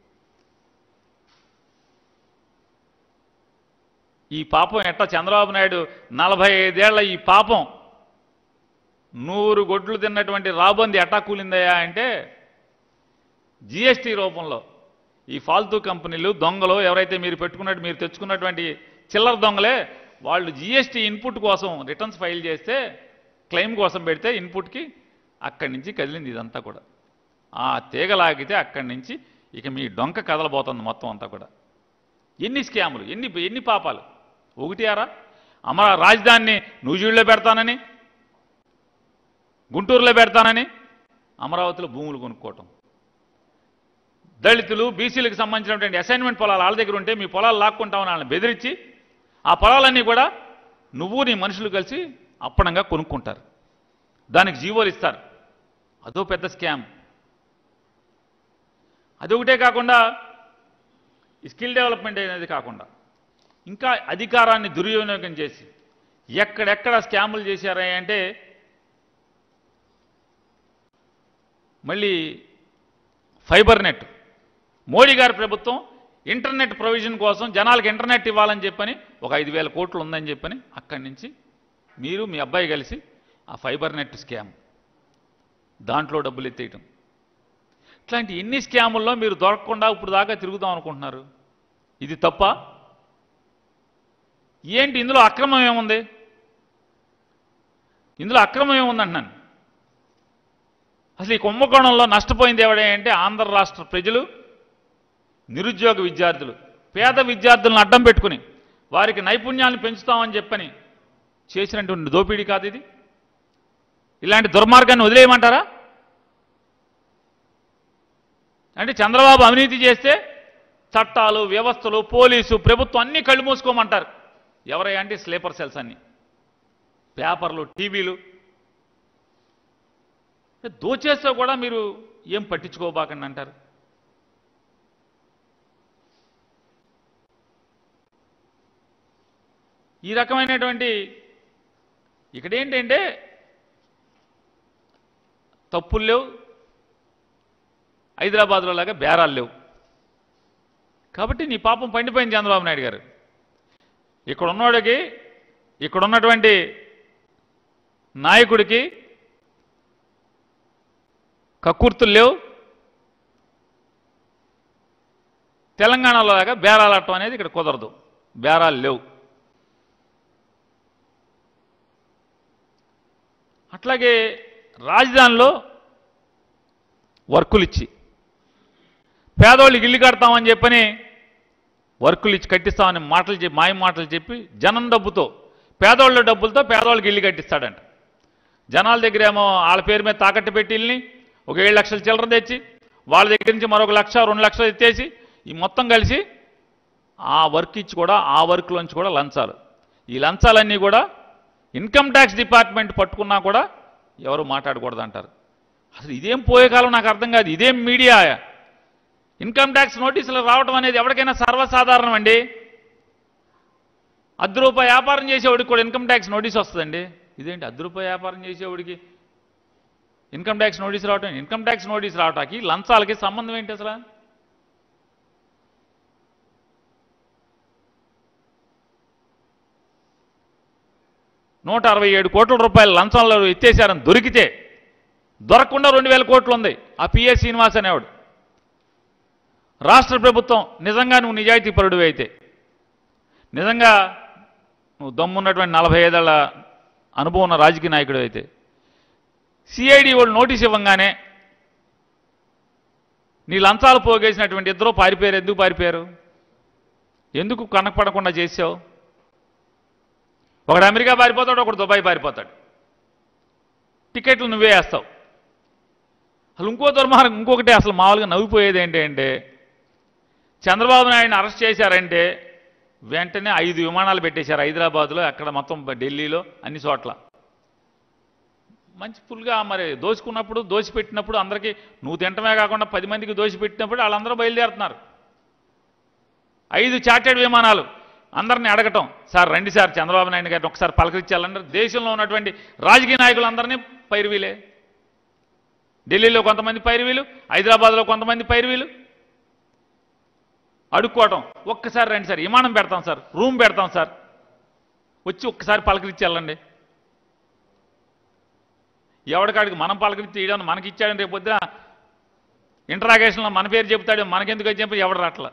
ఈ పాపం ఎట్టా చంద్రబాబు నాయుడు నలభై ఐదేళ్ల ఈ పాపం నూరు గొడ్లు తిన్నటువంటి రాబంది ఎట్టా కూలిందయ్యా అంటే జిఎస్టీ రూపంలో ఈ ఫాల్తూ కంపెనీలు దొంగలు ఎవరైతే మీరు పెట్టుకున్నట్టు మీరు తెచ్చుకున్నటువంటి చిల్లర దొంగలే వాళ్ళు జిఎస్టీ ఇన్పుట్ కోసం రిటర్న్స్ ఫైల్ చేస్తే క్లెయిమ్ కోసం పెడితే ఇన్పుట్కి అక్కడి నుంచి కదిలింది ఇదంతా కూడా ఆ తీగ లాగితే అక్కడి నుంచి ఇక మీ డొంక కదలబోతుంది మొత్తం అంతా కూడా ఎన్ని స్కాములు ఎన్ని ఎన్ని పాపాలు ఒకటి అరా అమర రాజధానిని నూజివీడులో పెడతానని గుంటూరులో పెడతానని అమరావతిలో భూములు కొనుక్కోవటం దళితులు బీసీలకు సంబంధించినటువంటి అసైన్మెంట్ పొలాలు వాళ్ళ దగ్గర ఉంటే మీ పొలాలు లాక్కుంటామని వాళ్ళని బెదిరించి ఆ పొలాలన్నీ కూడా నువ్వు నీ మనుషులు కలిసి అప్పనంగా కొనుక్కుంటారు దానికి జీవోలు ఇస్తారు అదో పెద్ద స్కామ్ అదొకటే కాకుండా ఈ స్కిల్ డెవలప్మెంట్ అనేది కాకుండా ఇంకా అధికారాన్ని దుర్వినియోగం చేసి ఎక్కడెక్కడ స్కాములు చేశారా అంటే మళ్ళీ ఫైబర్ నెట్ మోడీ గారి ప్రభుత్వం ఇంటర్నెట్ ప్రొవిజన్ కోసం జనాలకు ఇంటర్నెట్ ఇవ్వాలని చెప్పని ఒక ఐదు వేల కోట్లు ఉందని చెప్పని అక్కడి నుంచి మీరు మీ అబ్బాయి కలిసి ఆ ఫైబర్ నెట్ స్కామ్ దాంట్లో డబ్బులు ఎత్తేయటం ఇట్లాంటి ఎన్ని స్కాముల్లో మీరు దొరకకుండా ఇప్పుడు దాకా తిరుగుదాం అనుకుంటున్నారు ఇది తప్ప ఏంటి ఇందులో అక్రమం ఏముంది ఇందులో అక్రమం ఏముందంటున్నాను అసలు ఈ కుంభకోణంలో నష్టపోయింది ఎవడే అంటే ఆంధ్ర రాష్ట్ర ప్రజలు నిరుద్యోగ విద్యార్థులు పేద విద్యార్థులను అడ్డం పెట్టుకుని వారికి నైపుణ్యాలను పెంచుతామని చెప్పని చేసినటువంటి దోపిడీ కాదు ఇది ఇలాంటి దుర్మార్గాన్ని వదిలేయమంటారా అంటే చంద్రబాబు అవినీతి చేస్తే చట్టాలు వ్యవస్థలు పోలీసు ప్రభుత్వం అన్నీ కళ్ళు మూసుకోమంటారు ఎవరై అంటే స్లీపర్ సెల్స్ అన్ని పేపర్లు టీవీలు దోచేస్తే కూడా మీరు ఏం పట్టించుకోబాకండి అంటారు ఈ రకమైనటువంటి ఇక్కడ ఏంటంటే తప్పులు లేవు హైదరాబాద్లో లాగా బేరాలు లేవు కాబట్టి నీ పాపం పండిపోయింది చంద్రబాబు నాయుడు గారు ఇక్కడ ఉన్నవాడికి ఇక్కడ ఉన్నటువంటి నాయకుడికి కక్కుర్తులు లేవు తెలంగాణలో లాగా బేరాలు ఆడటం అనేది ఇక్కడ కుదరదు బేరాలు లేవు అట్లాగే రాజధానిలో వర్కులు ఇచ్చి పేదోళ్ళకి ఇల్లు కడతామని చెప్పని వర్కులు ఇచ్చి కట్టిస్తామని మాటలు చెప్పి మాయ మాటలు చెప్పి జనం డబ్బుతో పేదోళ్ళ డబ్బులతో పేదోళ్ళకి ఇల్లు కట్టిస్తాడంట జనాల దగ్గర ఏమో వాళ్ళ పేరు మీద తాకట్టు పెట్టి ఇల్లుని ఒక ఏడు లక్షల చిల్లర తెచ్చి వాళ్ళ దగ్గర నుంచి మరొక లక్ష రెండు లక్షలు ఎత్తేసి ఈ మొత్తం కలిసి ఆ వర్క్ ఇచ్చి కూడా ఆ వర్క్లోంచి కూడా లంచాలు ఈ లంచాలన్నీ కూడా ఇన్కమ్ ట్యాక్స్ డిపార్ట్మెంట్ పట్టుకున్నా కూడా ఎవరు మాట్లాడకూడదు అంటారు అసలు ఇదేం పోయే కాలం నాకు అర్థం కాదు ఇదేం మీడియా ఇన్కమ్ ట్యాక్స్ నోటీసులు రావడం అనేది ఎవరికైనా సర్వసాధారణం అండి అర్ధ రూపాయి వ్యాపారం చేసేవాడికి కూడా ఇన్కమ్ ట్యాక్స్ నోటీస్ వస్తుందండి ఇదేంటి అర్ధ రూపాయి వ్యాపారం చేసేవాడికి ఇన్కమ్ ట్యాక్స్ నోటీస్ రావటం ఇన్కమ్ ట్యాక్స్ నోటీస్ రావటానికి లంచాలకి సంబంధం ఏంటి అసలు నూట అరవై ఏడు కోట్ల రూపాయల లంచంలో ఎత్తేసారని దొరికితే దొరకకుండా రెండు వేల కోట్లు ఉంది ఆ పిఎస్ శ్రీనివాస్ అనేవాడు రాష్ట్ర ప్రభుత్వం నిజంగా నువ్వు నిజాయితీ పరుడు అయితే నిజంగా నువ్వు దమ్మున్నటువంటి నలభై ఐదేళ్ల అనుభవం ఉన్న రాజకీయ నాయకుడు అయితే సిఐడి వాళ్ళు నోటీస్ ఇవ్వంగానే నీ లంచాలు పోగేసినటువంటి ఇద్దరు పారిపోయారు ఎందుకు పారిపోయారు ఎందుకు కనపడకుండా చేసావు ఒకడు అమెరికా పారిపోతాడు ఒకడు దుబాయ్ పారిపోతాడు టికెట్లు నువ్వే వేస్తావు అసలు ఇంకో దుర్మార్గం ఇంకొకటి అసలు మామూలుగా నవ్విపోయేది ఏంటి అంటే చంద్రబాబు నాయుడిని అరెస్ట్ చేశారంటే వెంటనే ఐదు విమానాలు పెట్టేశారు హైదరాబాద్లో అక్కడ మొత్తం ఢిల్లీలో అన్ని చోట్ల మంచి ఫుల్గా మరి దోచుకున్నప్పుడు దోచిపెట్టినప్పుడు అందరికీ నువ్వు తింటమే కాకుండా పది మందికి దోచిపెట్టినప్పుడు వాళ్ళందరూ బయలుదేరుతున్నారు ఐదు చార్టెడ్ విమానాలు అందరిని అడగటం సార్ రండి సార్ చంద్రబాబు నాయుడు గారిని ఒకసారి పలకరించాలంటే దేశంలో ఉన్నటువంటి రాజకీయ నాయకులందరినీ పైరువీలే ఢిల్లీలో కొంతమంది పైరువీలు హైదరాబాద్లో కొంతమంది పైరువీలు అడుక్కోవటం ఒక్కసారి రండి సార్ విమానం పెడతాం సార్ రూమ్ పెడతాం సార్ వచ్చి ఒక్కసారి పలకరించి వెళ్ళండి ఎవడికాడికి మనం పలకరించి ఇవ్వడం మనకి ఇచ్చాడని రేపు పొద్దున ఇంటరాగేషన్లో మన పేరు చెబుతాడు మనకెందుకు అని చెప్పి ఎవడు రాట్లా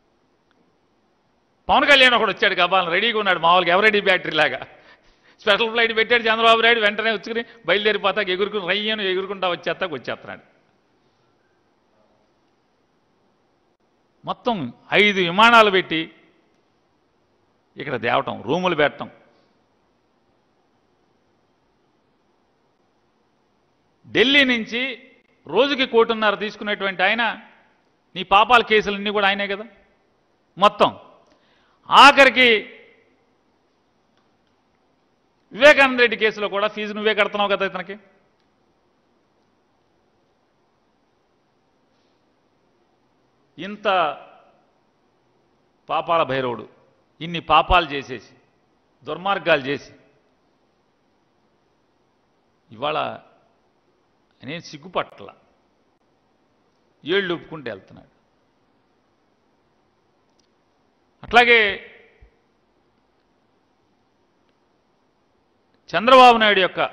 పవన్ కళ్యాణ్ ఒకడు వచ్చాడు కబాలను రెడీగా ఉన్నాడు మామూలుగా ఎవరెడీ బ్యాటరీ లాగా స్పెషల్ ఫ్లైట్ పెట్టాడు చంద్రబాబు నాయుడు వెంటనే వచ్చుకుని బయలుదేరిపోతాక ఎగురుకుని రయ్యను ఎగురుకుంటా వచ్చేస్తాక వచ్చేస్తున్నాడు మొత్తం ఐదు విమానాలు పెట్టి ఇక్కడ తేవటం రూములు పెట్టడం ఢిల్లీ నుంచి రోజుకి కోటిన్నర తీసుకునేటువంటి ఆయన నీ పాపాల కేసులన్నీ కూడా ఆయనే కదా మొత్తం ఆఖరికి వివేకానంద రెడ్డి కేసులో కూడా ఫీజు నువ్వే కడుతున్నావు కదా ఇతనికి ఇంత పాపాల భైరవుడు ఇన్ని పాపాలు చేసేసి దుర్మార్గాలు చేసి ఇవాళ నేను సిగ్గుపట్ల ఏళ్ళు ఒప్పుకుంటూ వెళ్తున్నాడు అట్లాగే చంద్రబాబు నాయుడు యొక్క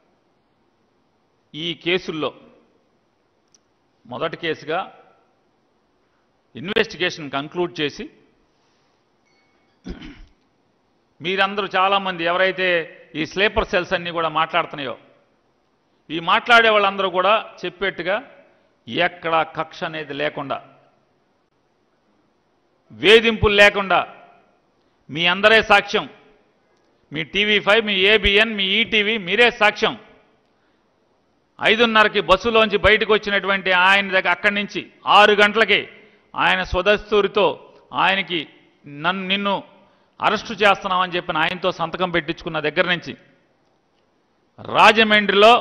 ఈ కేసుల్లో మొదటి కేసుగా ఇన్వెస్టిగేషన్ కంక్లూడ్ చేసి మీరందరూ చాలామంది ఎవరైతే ఈ స్లీపర్ సెల్స్ అన్నీ కూడా మాట్లాడుతున్నాయో ఈ మాట్లాడే వాళ్ళందరూ కూడా చెప్పేట్టుగా ఎక్కడ కక్ష అనేది లేకుండా వేధింపులు లేకుండా మీ అందరే సాక్ష్యం మీ టీవీ ఫైవ్ మీ ఏబిఎన్ మీ ఈటీవీ మీరే సాక్ష్యం ఐదున్నరకి బస్సులోంచి బయటకు వచ్చినటువంటి ఆయన దగ్గర అక్కడి నుంచి ఆరు గంటలకి ఆయన స్వదస్తూరితో ఆయనకి నన్ను నిన్ను అరెస్టు చేస్తున్నామని చెప్పిన ఆయనతో సంతకం పెట్టించుకున్న దగ్గర నుంచి రాజమండ్రిలో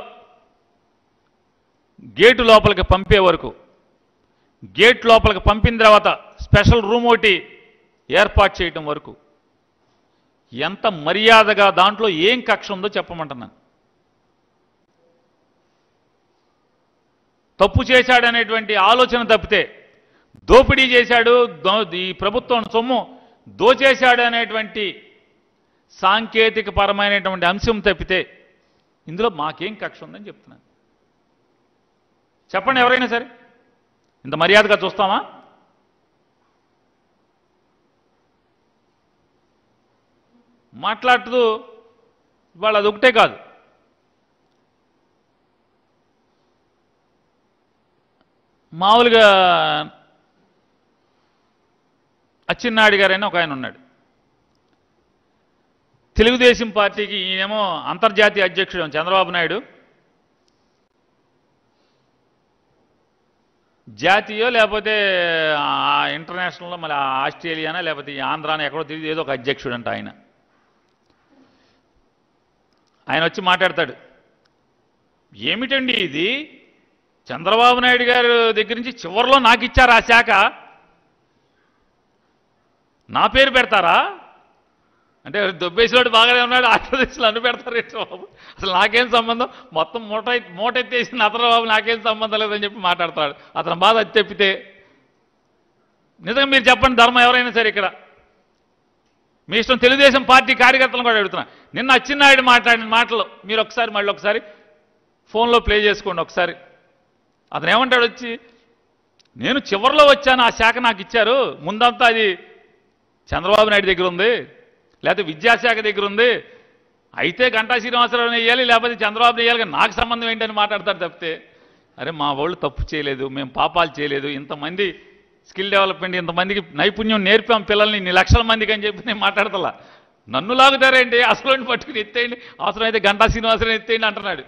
గేటు లోపలికి పంపే వరకు గేట్ లోపలికి పంపిన తర్వాత స్పెషల్ రూమ్ ఒకటి ఏర్పాటు చేయటం వరకు ఎంత మర్యాదగా దాంట్లో ఏం కక్ష ఉందో చెప్పమంటున్నాను తప్పు చేశాడనేటువంటి ఆలోచన తప్పితే దోపిడీ చేశాడు దో- ఈ ప్రభుత్వం సొమ్ము దోచేశాడు అనేటువంటి సాంకేతిక పరమైనటువంటి అంశం తప్పితే ఇందులో మాకేం కక్ష ఉందని చెప్తున్నాను చెప్పండి ఎవరైనా సరే ఇంత మర్యాదగా చూస్తామా మాట్లాడుతూ ఇవాళ అదొకటే కాదు మామూలుగా అచ్చెన్నాయుడు గారైనా ఒక ఆయన ఉన్నాడు తెలుగుదేశం పార్టీకి ఈయనేమో అంతర్జాతీయ అధ్యక్షుడు చంద్రబాబు నాయుడు జాతీయో లేకపోతే ఆ ఇంటర్నేషనల్లో మళ్ళీ ఆస్ట్రేలియానా లేకపోతే ఈ ఆంధ్రానా ఎక్కడో తెలియదు ఏదో ఒక అధ్యక్షుడు అంట ఆయన ఆయన వచ్చి మాట్లాడతాడు ఏమిటండి ఇది చంద్రబాబు నాయుడు గారి దగ్గర నుంచి చివరిలో నాకు ఇచ్చారు ఆ శాఖ నా పేరు పెడతారా అంటే దొబ్బేసినోడు బాగానే ఉన్నాడు ఆంధ్రప్రదేశ్లో అన్ను పెడతారు ఏంటి బాబు అసలు నాకేం సంబంధం మొత్తం మూట ఎత్తి- మూట ఎత్తేసి అతను బాబు నాకేం సంబంధం లేదని చెప్పి మాట్లాడతాడు అతను బాధ అది తెప్పితే నిజంగా మీరు చెప్పండి ధర్మం ఎవరైనా సరే ఇక్కడ మీ ఇష్టం తెలుగుదేశం పార్టీ కార్యకర్తలను కూడా అడుగుతున్నా నిన్న అచ్చెన్నాయుడు మాట్లాడిన మాటలు మీరు ఒకసారి మళ్ళీ ఒకసారి ఫోన్లో ప్లే చేసుకోండి ఒకసారి అతను ఏమంటాడు వచ్చి నేను చివరిలో వచ్చాను ఆ శాఖ నాకు ఇచ్చారు ముందంతా అది చంద్రబాబు నాయుడు దగ్గర ఉంది లేకపోతే విద్యాశాఖ దగ్గర ఉంది అయితే గంటా శ్రీనివాసరావు వేయాలి లేకపోతే చంద్రబాబు వేయాలి కానీ నాకు సంబంధం ఏంటని మాట్లాడతారు తప్పితే అరే మా వాళ్ళు తప్పు చేయలేదు మేము పాపాలు చేయలేదు ఇంతమంది స్కిల్ డెవలప్మెంట్ ఇంతమందికి నైపుణ్యం నేర్పాం పిల్లల్ని ఇన్ని లక్షల మందికి అని చెప్పి నేను మాట్లాడతలా నన్ను లాగుతారేంటి అసలు పట్టుకుని ఎత్తేయండి అవసరమైతే గంటా శ్రీనివాసరావు ఎత్తేయండి అంటున్నాడు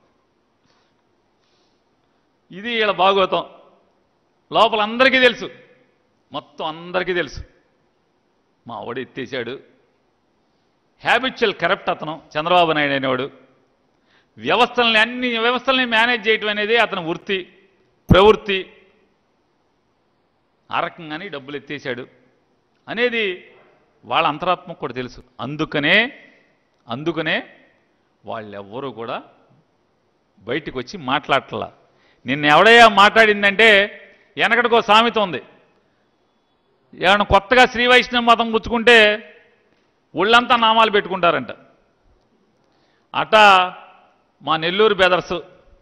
ఇది వీళ్ళ భాగవతం లోపల అందరికీ తెలుసు మొత్తం అందరికీ తెలుసు మా వాడు ఎత్తేసాడు హ్యాబిచువల్ కరప్ట్ అతను చంద్రబాబు నాయుడు అనేవాడు వ్యవస్థల్ని అన్ని వ్యవస్థల్ని మేనేజ్ చేయటం అనేది అతని వృత్తి ప్రవృత్తి ఆ రకంగానే డబ్బులు ఎత్తేసాడు అనేది వాళ్ళ అంతరాత్మకు కూడా తెలుసు అందుకనే అందుకనే వాళ్ళెవ్వరూ కూడా బయటికి వచ్చి మాట్లాడట్లా నిన్న ఎవడయ్యా మాట్లాడిందంటే వెనకటికో సామెత ఉంది ఏమైనా కొత్తగా శ్రీ వైష్ణవ మతం గుచ్చుకుంటే ఒళ్ళంతా నామాలు పెట్టుకుంటారంట అట మా నెల్లూరు బెదర్స్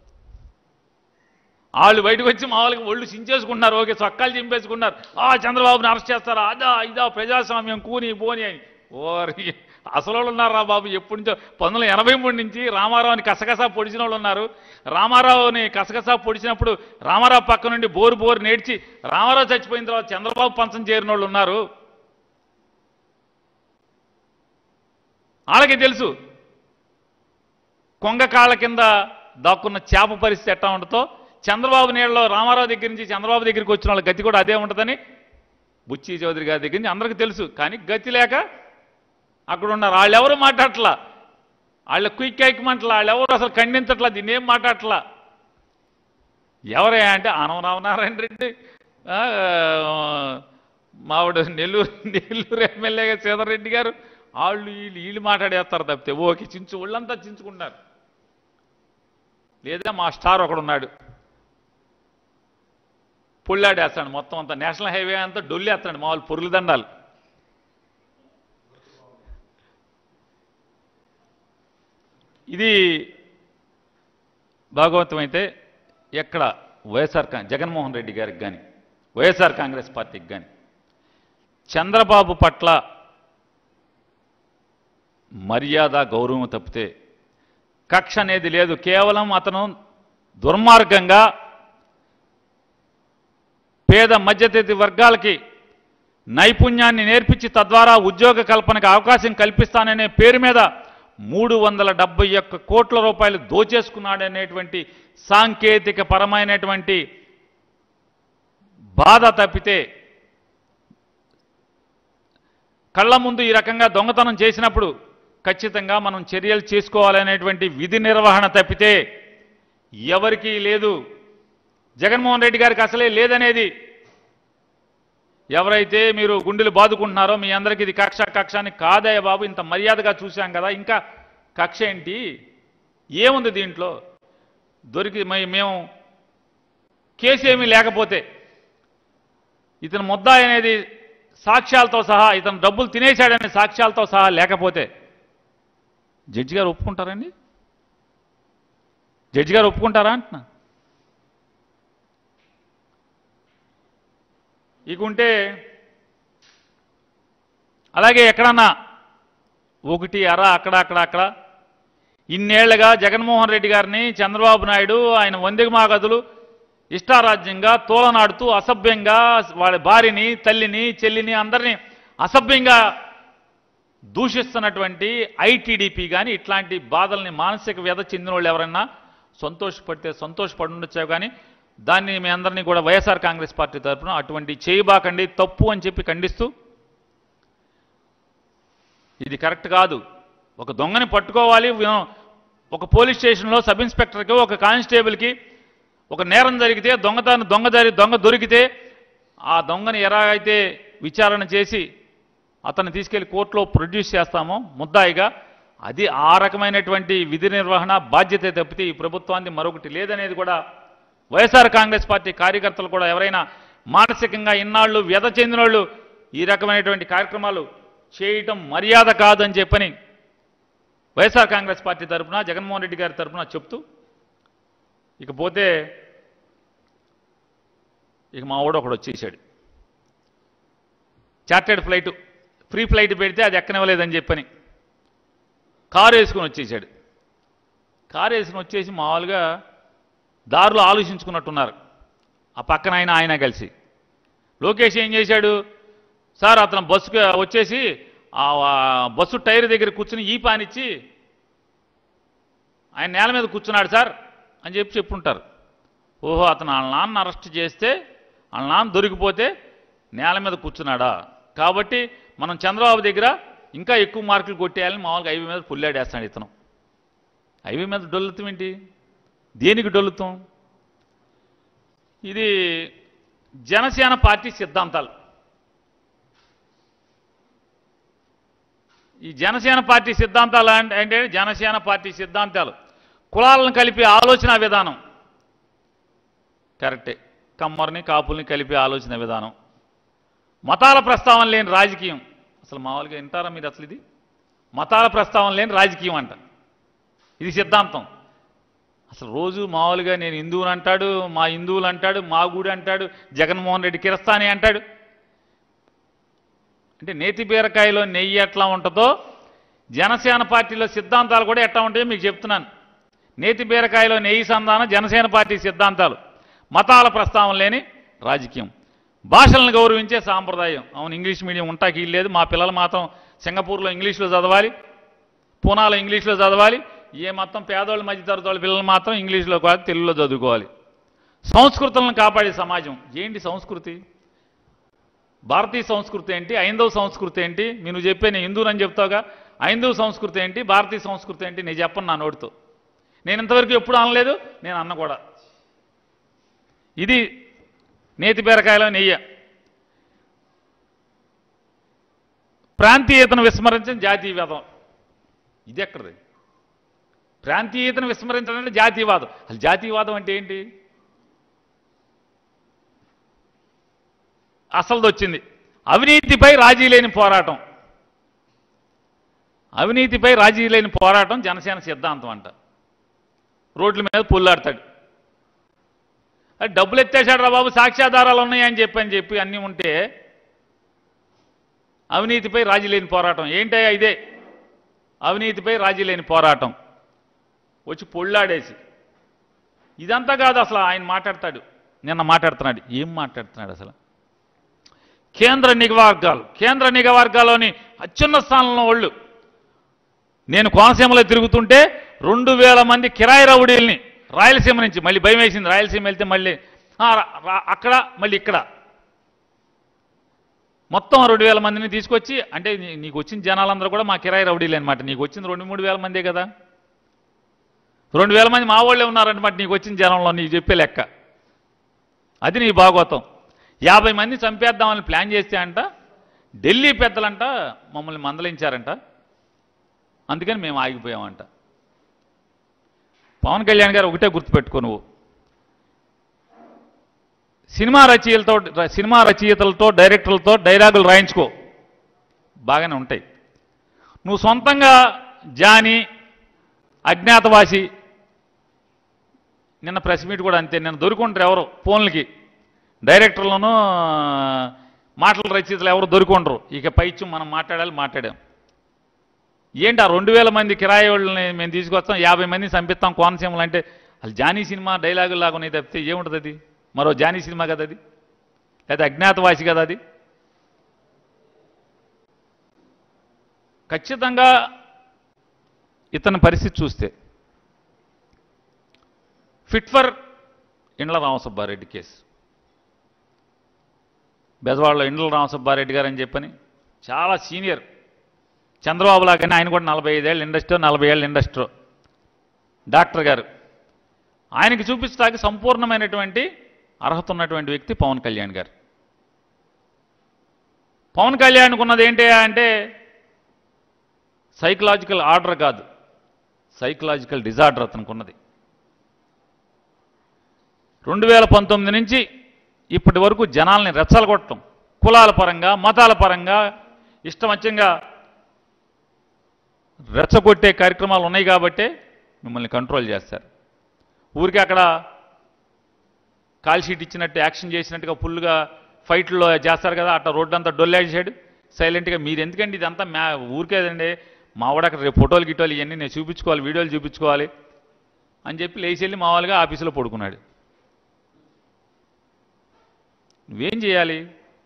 వాళ్ళు బయటకు వచ్చి మా వాళ్ళకి ఒళ్ళు చించేసుకుంటున్నారు ఓకే చొక్కాలు చింపేసుకున్నారు ఆ చంద్రబాబుని అరెస్ట్ చేస్తారా అదా ఇదా ప్రజాస్వామ్యం కూని పోని అని ఓరి అసలు వాళ్ళు ఉన్నారా బాబు ఎప్పటి నుంచో పంతొమ్మిది వందల ఎనభై మూడు నుంచి రామారావుని కసకసా పొడిచిన వాళ్ళు ఉన్నారు రామారావుని కసకసా పొడిచినప్పుడు రామారావు పక్క నుండి బోరు బోరు నేడ్చి రామారావు చచ్చిపోయిన తర్వాత చంద్రబాబు పంచం చేరిన వాళ్ళు ఉన్నారు వాళ్ళకి తెలుసు కొంగ కాళ్ళ కింద దాక్కున్న చేప పరిస్థితి ఎట్టా ఉంటుందో చంద్రబాబు నీళ్ళలో రామారావు దగ్గర నుంచి చంద్రబాబు దగ్గరికి వచ్చిన వాళ్ళ గతి కూడా అదే ఉంటుందని బుచ్చి చౌదరి గారి దగ్గర నుంచి అందరికీ తెలుసు కానీ గతి లేక అక్కడ ఉన్నారు వాళ్ళు ఎవరు మాట్లాడట్లా వాళ్ళ క్విక్ ఎక్మంటలా వాళ్ళు ఎవరు అసలు ఖండించట్లా దీన్ని ఏం మాట్లాడట్లా ఎవరే అంటే ఆనవ రామనారాయణ రెడ్డి ఆ, మావిడ నెల్లూరు నెల్లూరు ఎమ్మెల్యేగా సీతారెడ్డి రెడ్డి గారు వాళ్ళు వీళ్ళు వీళ్ళు మాట్లాడేస్తారు తప్పితే ఓకే చించు ఒళ్ళంతా చించుకుంటారు లేదా మా స్టార్ ఒకడున్నాడు పుల్లాడేస్తాడు మొత్తం అంతా నేషనల్ హైవే అంతా డొల్లేస్తాడు మామూలు పొరులు దండాలు ఇది భాగవతం అయితే ఎక్కడ వైఎస్ఆర్ కాంగ్రెస్ జగన్మోహన్ రెడ్డి గారికి కానీ వైఎస్ఆర్ కాంగ్రెస్ పార్టీకి కానీ చంద్రబాబు పట్ల మర్యాద గౌరవం తప్పితే కక్ష అనేది లేదు కేవలం అతను దుర్మార్గంగా పేద మధ్యతరగతి వర్గాలకి నైపుణ్యాన్ని నేర్పించి తద్వారా ఉద్యోగ కల్పనకు అవకాశం కల్పిస్తాననే పేరు మీద మూడు వందల డెబ్బై ఒక్క కోట్ల రూపాయలు దోచేసుకున్నాడనేటువంటి సాంకేతిక పరమైనటువంటి బాధ తప్పితే కళ్ళ ముందు ఈ రకంగా దొంగతనం చేసినప్పుడు ఖచ్చితంగా మనం చర్యలు చేసుకోవాలనేటువంటి విధి నిర్వహణ తప్పితే ఎవరికీ లేదు జగన్మోహన్ రెడ్డి గారికి అసలే లేదనేది ఎవరైతే మీరు గుండెలు బాదుకుంటున్నారో మీ అందరికీ ఇది కక్ష కక్ష అని కాదయ్య బాబు ఇంత మర్యాదగా చూశాం కదా ఇంకా కక్ష ఏంటి ఏముంది దీంట్లో దొరికి మే- మేము కేసు ఏమీ లేకపోతే ఇతను ముద్దాయి అనేది సాక్ష్యాలతో సహా ఇతను డబ్బులు తినేశాడనే సాక్ష్యాలతో సహా లేకపోతే జడ్జి గారు ఒప్పుకుంటారండి జడ్జి గారు ఒప్పుకుంటారా అంటున్నా ఇక ఉంటే అలాగే ఎక్కడన్నా ఒకటి అర అక్కడ అక్కడ అక్కడ ఇన్నేళ్లుగా జగన్మోహన్ రెడ్డి గారిని చంద్రబాబు నాయుడు ఆయన వందెమాగదులు ఇష్టారాజ్యంగా తోలనాడుతూ అసభ్యంగా వాళ్ళ భార్యని తల్లిని చెల్లిని అందరినీ అసభ్యంగా దూషిస్తున్నటువంటి ఐటీడీపీ కానీ ఇట్లాంటి బాధల్ని మానసిక వ్యధ చెందిన వాళ్ళు ఎవరైనా సంతోషపడితే సంతోషపడి ఉండొచ్చు కానీ దాన్ని మీ అందరినీ కూడా వైఎస్ఆర్ కాంగ్రెస్ పార్టీ తరఫున అటువంటి చేయబాకండి తప్పు అని చెప్పి ఖండిస్తూ ఇది కరెక్ట్ కాదు ఒక దొంగని పట్టుకోవాలి వినం- ఒక పోలీస్ స్టేషన్లో సబ్ ఇన్స్పెక్టర్కి ఒక కానిస్టేబుల్కి ఒక నేరం జరిగితే దొంగతనం దొంగ జరి దొంగ దొరికితే ఆ దొంగని ఎలా అయితే విచారణ చేసి అతన్ని తీసుకెళ్లి కోర్టులో ప్రొడ్యూస్ చేస్తామో ముద్దాయిగా అది ఆ రకమైనటువంటి విధి నిర్వహణ బాధ్యత తప్పితే ఈ ప్రభుత్వాన్ని మరొకటి లేదనేది కూడా వైఎస్ఆర్ కాంగ్రెస్ పార్టీ కార్యకర్తలు కూడా ఎవరైనా మానసికంగా ఇన్నాళ్ళు వ్యధ చెందిన వాళ్ళు ఈ రకమైనటువంటి కార్యక్రమాలు చేయటం మర్యాద కాదని చెప్పని వైఎస్ఆర్ కాంగ్రెస్ పార్టీ తరఫున జగన్మోహన్ రెడ్డి గారి తరఫున చెప్తూ ఇకపోతే ఇక మా వాడు ఒకడు వచ్చేసాడు చార్టెడ్ ఫ్లైట్ ఫ్రీ ఫ్లైట్ పెడితే అది ఎక్కనివ్వలేదని చెప్పని కారు వేసుకుని వచ్చేసాడు కారు వేసుకుని వచ్చేసి మామూలుగా దారిలో ఆలోచించుకున్నట్టున్నారు ఆ పక్కన ఆయన ఆయన కలిసి లోకేష్ ఏం చేశాడు సార్ అతను బస్సుకి వచ్చేసి ఆ ఆ బస్సు టైర్ దగ్గర కూర్చుని ఈ పానిచ్చి ఆయన నేల మీద కూర్చున్నాడు సార్ అని చెప్పి చెప్పుంటారు ఓహో అతను వాళ్ళ నాన్న అరెస్ట్ చేస్తే వాళ్ళ నాన్న దొరికిపోతే నేల మీద కూర్చున్నాడా కాబట్టి మనం చంద్రబాబు దగ్గర ఇంకా ఎక్కువ మార్కులు కొట్టేయాలని మామూలుగా ఐవీ మీద పుల్లాడేస్తాడు ఇతను ఐవీ మీద డొల్లుతాం ఏంటి దేనికి డొల్లుతాం ఇది జనసేన పార్టీ సిద్ధాంతాలు ఈ జనసేన పార్టీ సిద్ధాంతాలు అంటే అంటే జనసేన పార్టీ సిద్ధాంతాలు కులాలను కలిపి ఆలోచన విధానం కరెక్టే కమ్మర్ని కాపుల్ని కలిపి ఆలోచన విధానం మతాల ప్రస్తావన లేని రాజకీయం అసలు మామూలుగా వింటారా మీరు అసలు ఇది మతాల ప్రస్తావన లేని రాజకీయం అంట ఇది సిద్ధాంతం అసలు రోజు మామూలుగా నేను హిందువుని అంటాడు మా హిందువులు అంటాడు మా గుడి అంటాడు జగన్మోహన్ రెడ్డి కిరస్తాని అంటాడు అంటే నేతి బీరకాయలో నెయ్యి ఎట్లా ఉంటుందో జనసేన పార్టీలో సిద్ధాంతాలు కూడా ఎట్లా ఉంటాయో మీకు చెప్తున్నాను నేతి బీరకాయలో నెయ్యి సంధానం జనసేన పార్టీ సిద్ధాంతాలు మతాల ప్రస్తావన లేని రాజకీయం భాషలను గౌరవించే సాంప్రదాయం అవును ఇంగ్లీష్ మీడియం ఉంటాకి లేదు మా పిల్లలు మాత్రం సింగపూర్లో ఇంగ్లీష్లో చదవాలి పూనాలో ఇంగ్లీష్లో చదవాలి ఏ మొత్తం పేదోళ్ళ మధ్య తరగతి వాళ్ళ పిల్లలు మాత్రం ఇంగ్లీష్లో కాదు తెలుగులో చదువుకోవాలి సంస్కృతులను కాపాడే సమాజం ఏంటి సంస్కృతి భారతీయ సంస్కృతి ఏంటి ఐందవ సంస్కృతి ఏంటి నేను చెప్పే నేను హిందువునని చెప్తావుగా ఐందవ సంస్కృతి ఏంటి భారతీయ సంస్కృతి ఏంటి నేను చెప్పను నా నోటితో నేను ఇంతవరకు ఎప్పుడు అనలేదు నేను అన్న కూడా ఇది నేతి బీరకాయలో నెయ్య ప్రాంతీయతను విస్మరించడం జాతీయవాదం ఇది ఎక్కడిది ప్రాంతీయతను విస్మరించడం అంటే జాతీయవాదం అసలు జాతీయవాదం అంటే ఏంటి అసలుది వచ్చింది అవినీతిపై రాజీ లేని పోరాటం అవినీతిపై రాజీ లేని పోరాటం జనసేన సిద్ధాంతం అంట రోడ్ల మీద పుల్లాడతాడు అది డబ్బులు ఎత్తేసాడు రా బాబు సాక్ష్యాధారాలు ఉన్నాయని చెప్పి అని చెప్పి అన్నీ ఉంటే అవినీతిపై రాజీ లేని పోరాటం ఏంటయ్యా ఇదే అవినీతిపై రాజీ లేని పోరాటం వచ్చి పొళ్ళాడేసి ఇదంతా కాదు అసలు ఆయన మాట్లాడతాడు నిన్న మాట్లాడుతున్నాడు ఏం మాట్లాడుతున్నాడు అసలు కేంద్ర నిఘా వర్గాలు కేంద్ర నిఘా వర్గాల్లోని అత్యున్న స్థానంలో వాళ్ళు నేను కోనసీమలో తిరుగుతుంటే రెండు వేల మంది కిరాయి రౌడీల్ని రాయలసీమ నుంచి మళ్ళీ భయం వేసింది రాయలసీమ వెళ్తే మళ్ళీ ఆ, రా- రా- అక్కడ మళ్ళీ ఇక్కడ మొత్తం రెండు వేల మందిని తీసుకొచ్చి అంటే నీ- నీకు వచ్చిన జనాలందరూ కూడా మా కిరాయి రౌడీలు అనమాట నీకు వచ్చింది రెండు మూడు వేల మందే కదా రెండు వేల మంది మా వాళ్ళే ఉన్నారనమాట నీకు వచ్చిన జనంలో నీకు చెప్పే లెక్క అది నీ భాగవతం యాభై మంది చంపేద్దామని ప్లాన్ చేస్తే అంట ఢిల్లీ పెద్దలంట మమ్మల్ని మందలించారంట అందుకని మేము ఆగిపోయామంట పవన్ కళ్యాణ్ గారు ఒకటే గుర్తుపెట్టుకో నువ్వు సినిమా రచయితలతో సినిమా రచయితలతో డైరెక్టర్లతో డైలాగులు రాయించుకో బాగానే ఉంటాయి నువ్వు సొంతంగా జాని అజ్ఞాతవాసి నిన్న ప్రెస్ మీట్ కూడా అంతే నిన్న దొరుకుంటారు ఎవరు ఫోన్లకి డైరెక్టర్లను మాటల రచయితలు ఎవరు దొరుకుండరు ఇక పైచ్యం మనం మాట్లాడాలి మాట్లాడాం ఏంటి ఆ రెండు వేల మంది కిరాయి వాళ్ళని మేము తీసుకొస్తాం యాభై మందిని చంపిస్తాం కోనసీమలు అంటే అసలు జానీ సినిమా డైలాగులు లాగా ఉన్నాయి తప్పితే ఏముంటుంది అది మరో జానీ సినిమా కదా అది లేదా అజ్ఞాతవాసి కదా అది ఖచ్చితంగా ఇతని పరిస్థితి చూస్తే ఫిట్ ఫర్ ఇండ్ల రామసుబ్బారెడ్డి కేసు బెజవాడలో ఇండ్ల రామసుబ్బారెడ్డి గారు అని చెప్పని చాలా సీనియర్ చంద్రబాబు లాగానే ఆయన కూడా నలభై ఐదేళ్ళు ఇండస్ట్రీ నలభై ఏళ్ళ ఇండస్ట్రీ డాక్టర్ గారు ఆయనకి చూపించడానికి సంపూర్ణమైనటువంటి అర్హత ఉన్నటువంటి వ్యక్తి పవన్ కళ్యాణ్ గారు పవన్ కళ్యాణ్కు ఉన్నది ఏంటి అంటే సైకలాజికల్ ఆర్డర్ కాదు సైకలాజికల్ డిజార్డర్ అతనికి ఉన్నది రెండు వేల పంతొమ్మిది నుంచి ఇప్పటి వరకు జనాల్ని రెచ్చలగొట్టడం కులాల పరంగా మతాల పరంగా ఇష్టమచ్చంగా రెచ్చగొట్టే కార్యక్రమాలు ఉన్నాయి కాబట్టే మిమ్మల్ని కంట్రోల్ చేస్తారు ఊరికి అక్కడ కాల్ షీట్ ఇచ్చినట్టు యాక్షన్ చేసినట్టుగా ఫుల్గా ఫైట్లో చేస్తారు కదా అట్లా రోడ్డు అంతా డొల్లేసాడు సైలెంట్గా మీరు ఎందుకండి ఇదంతా మ్యా ఊరికేదండి మా వాడు అక్కడ రేపు ఫోటోలు గిటోలు ఇవన్నీ నేను చూపించుకోవాలి వీడియోలు చూపించుకోవాలి అని చెప్పి లేచి వెళ్ళి మామూలుగా ఆఫీసులో పడుకున్నాడు నువ్వేం చేయాలి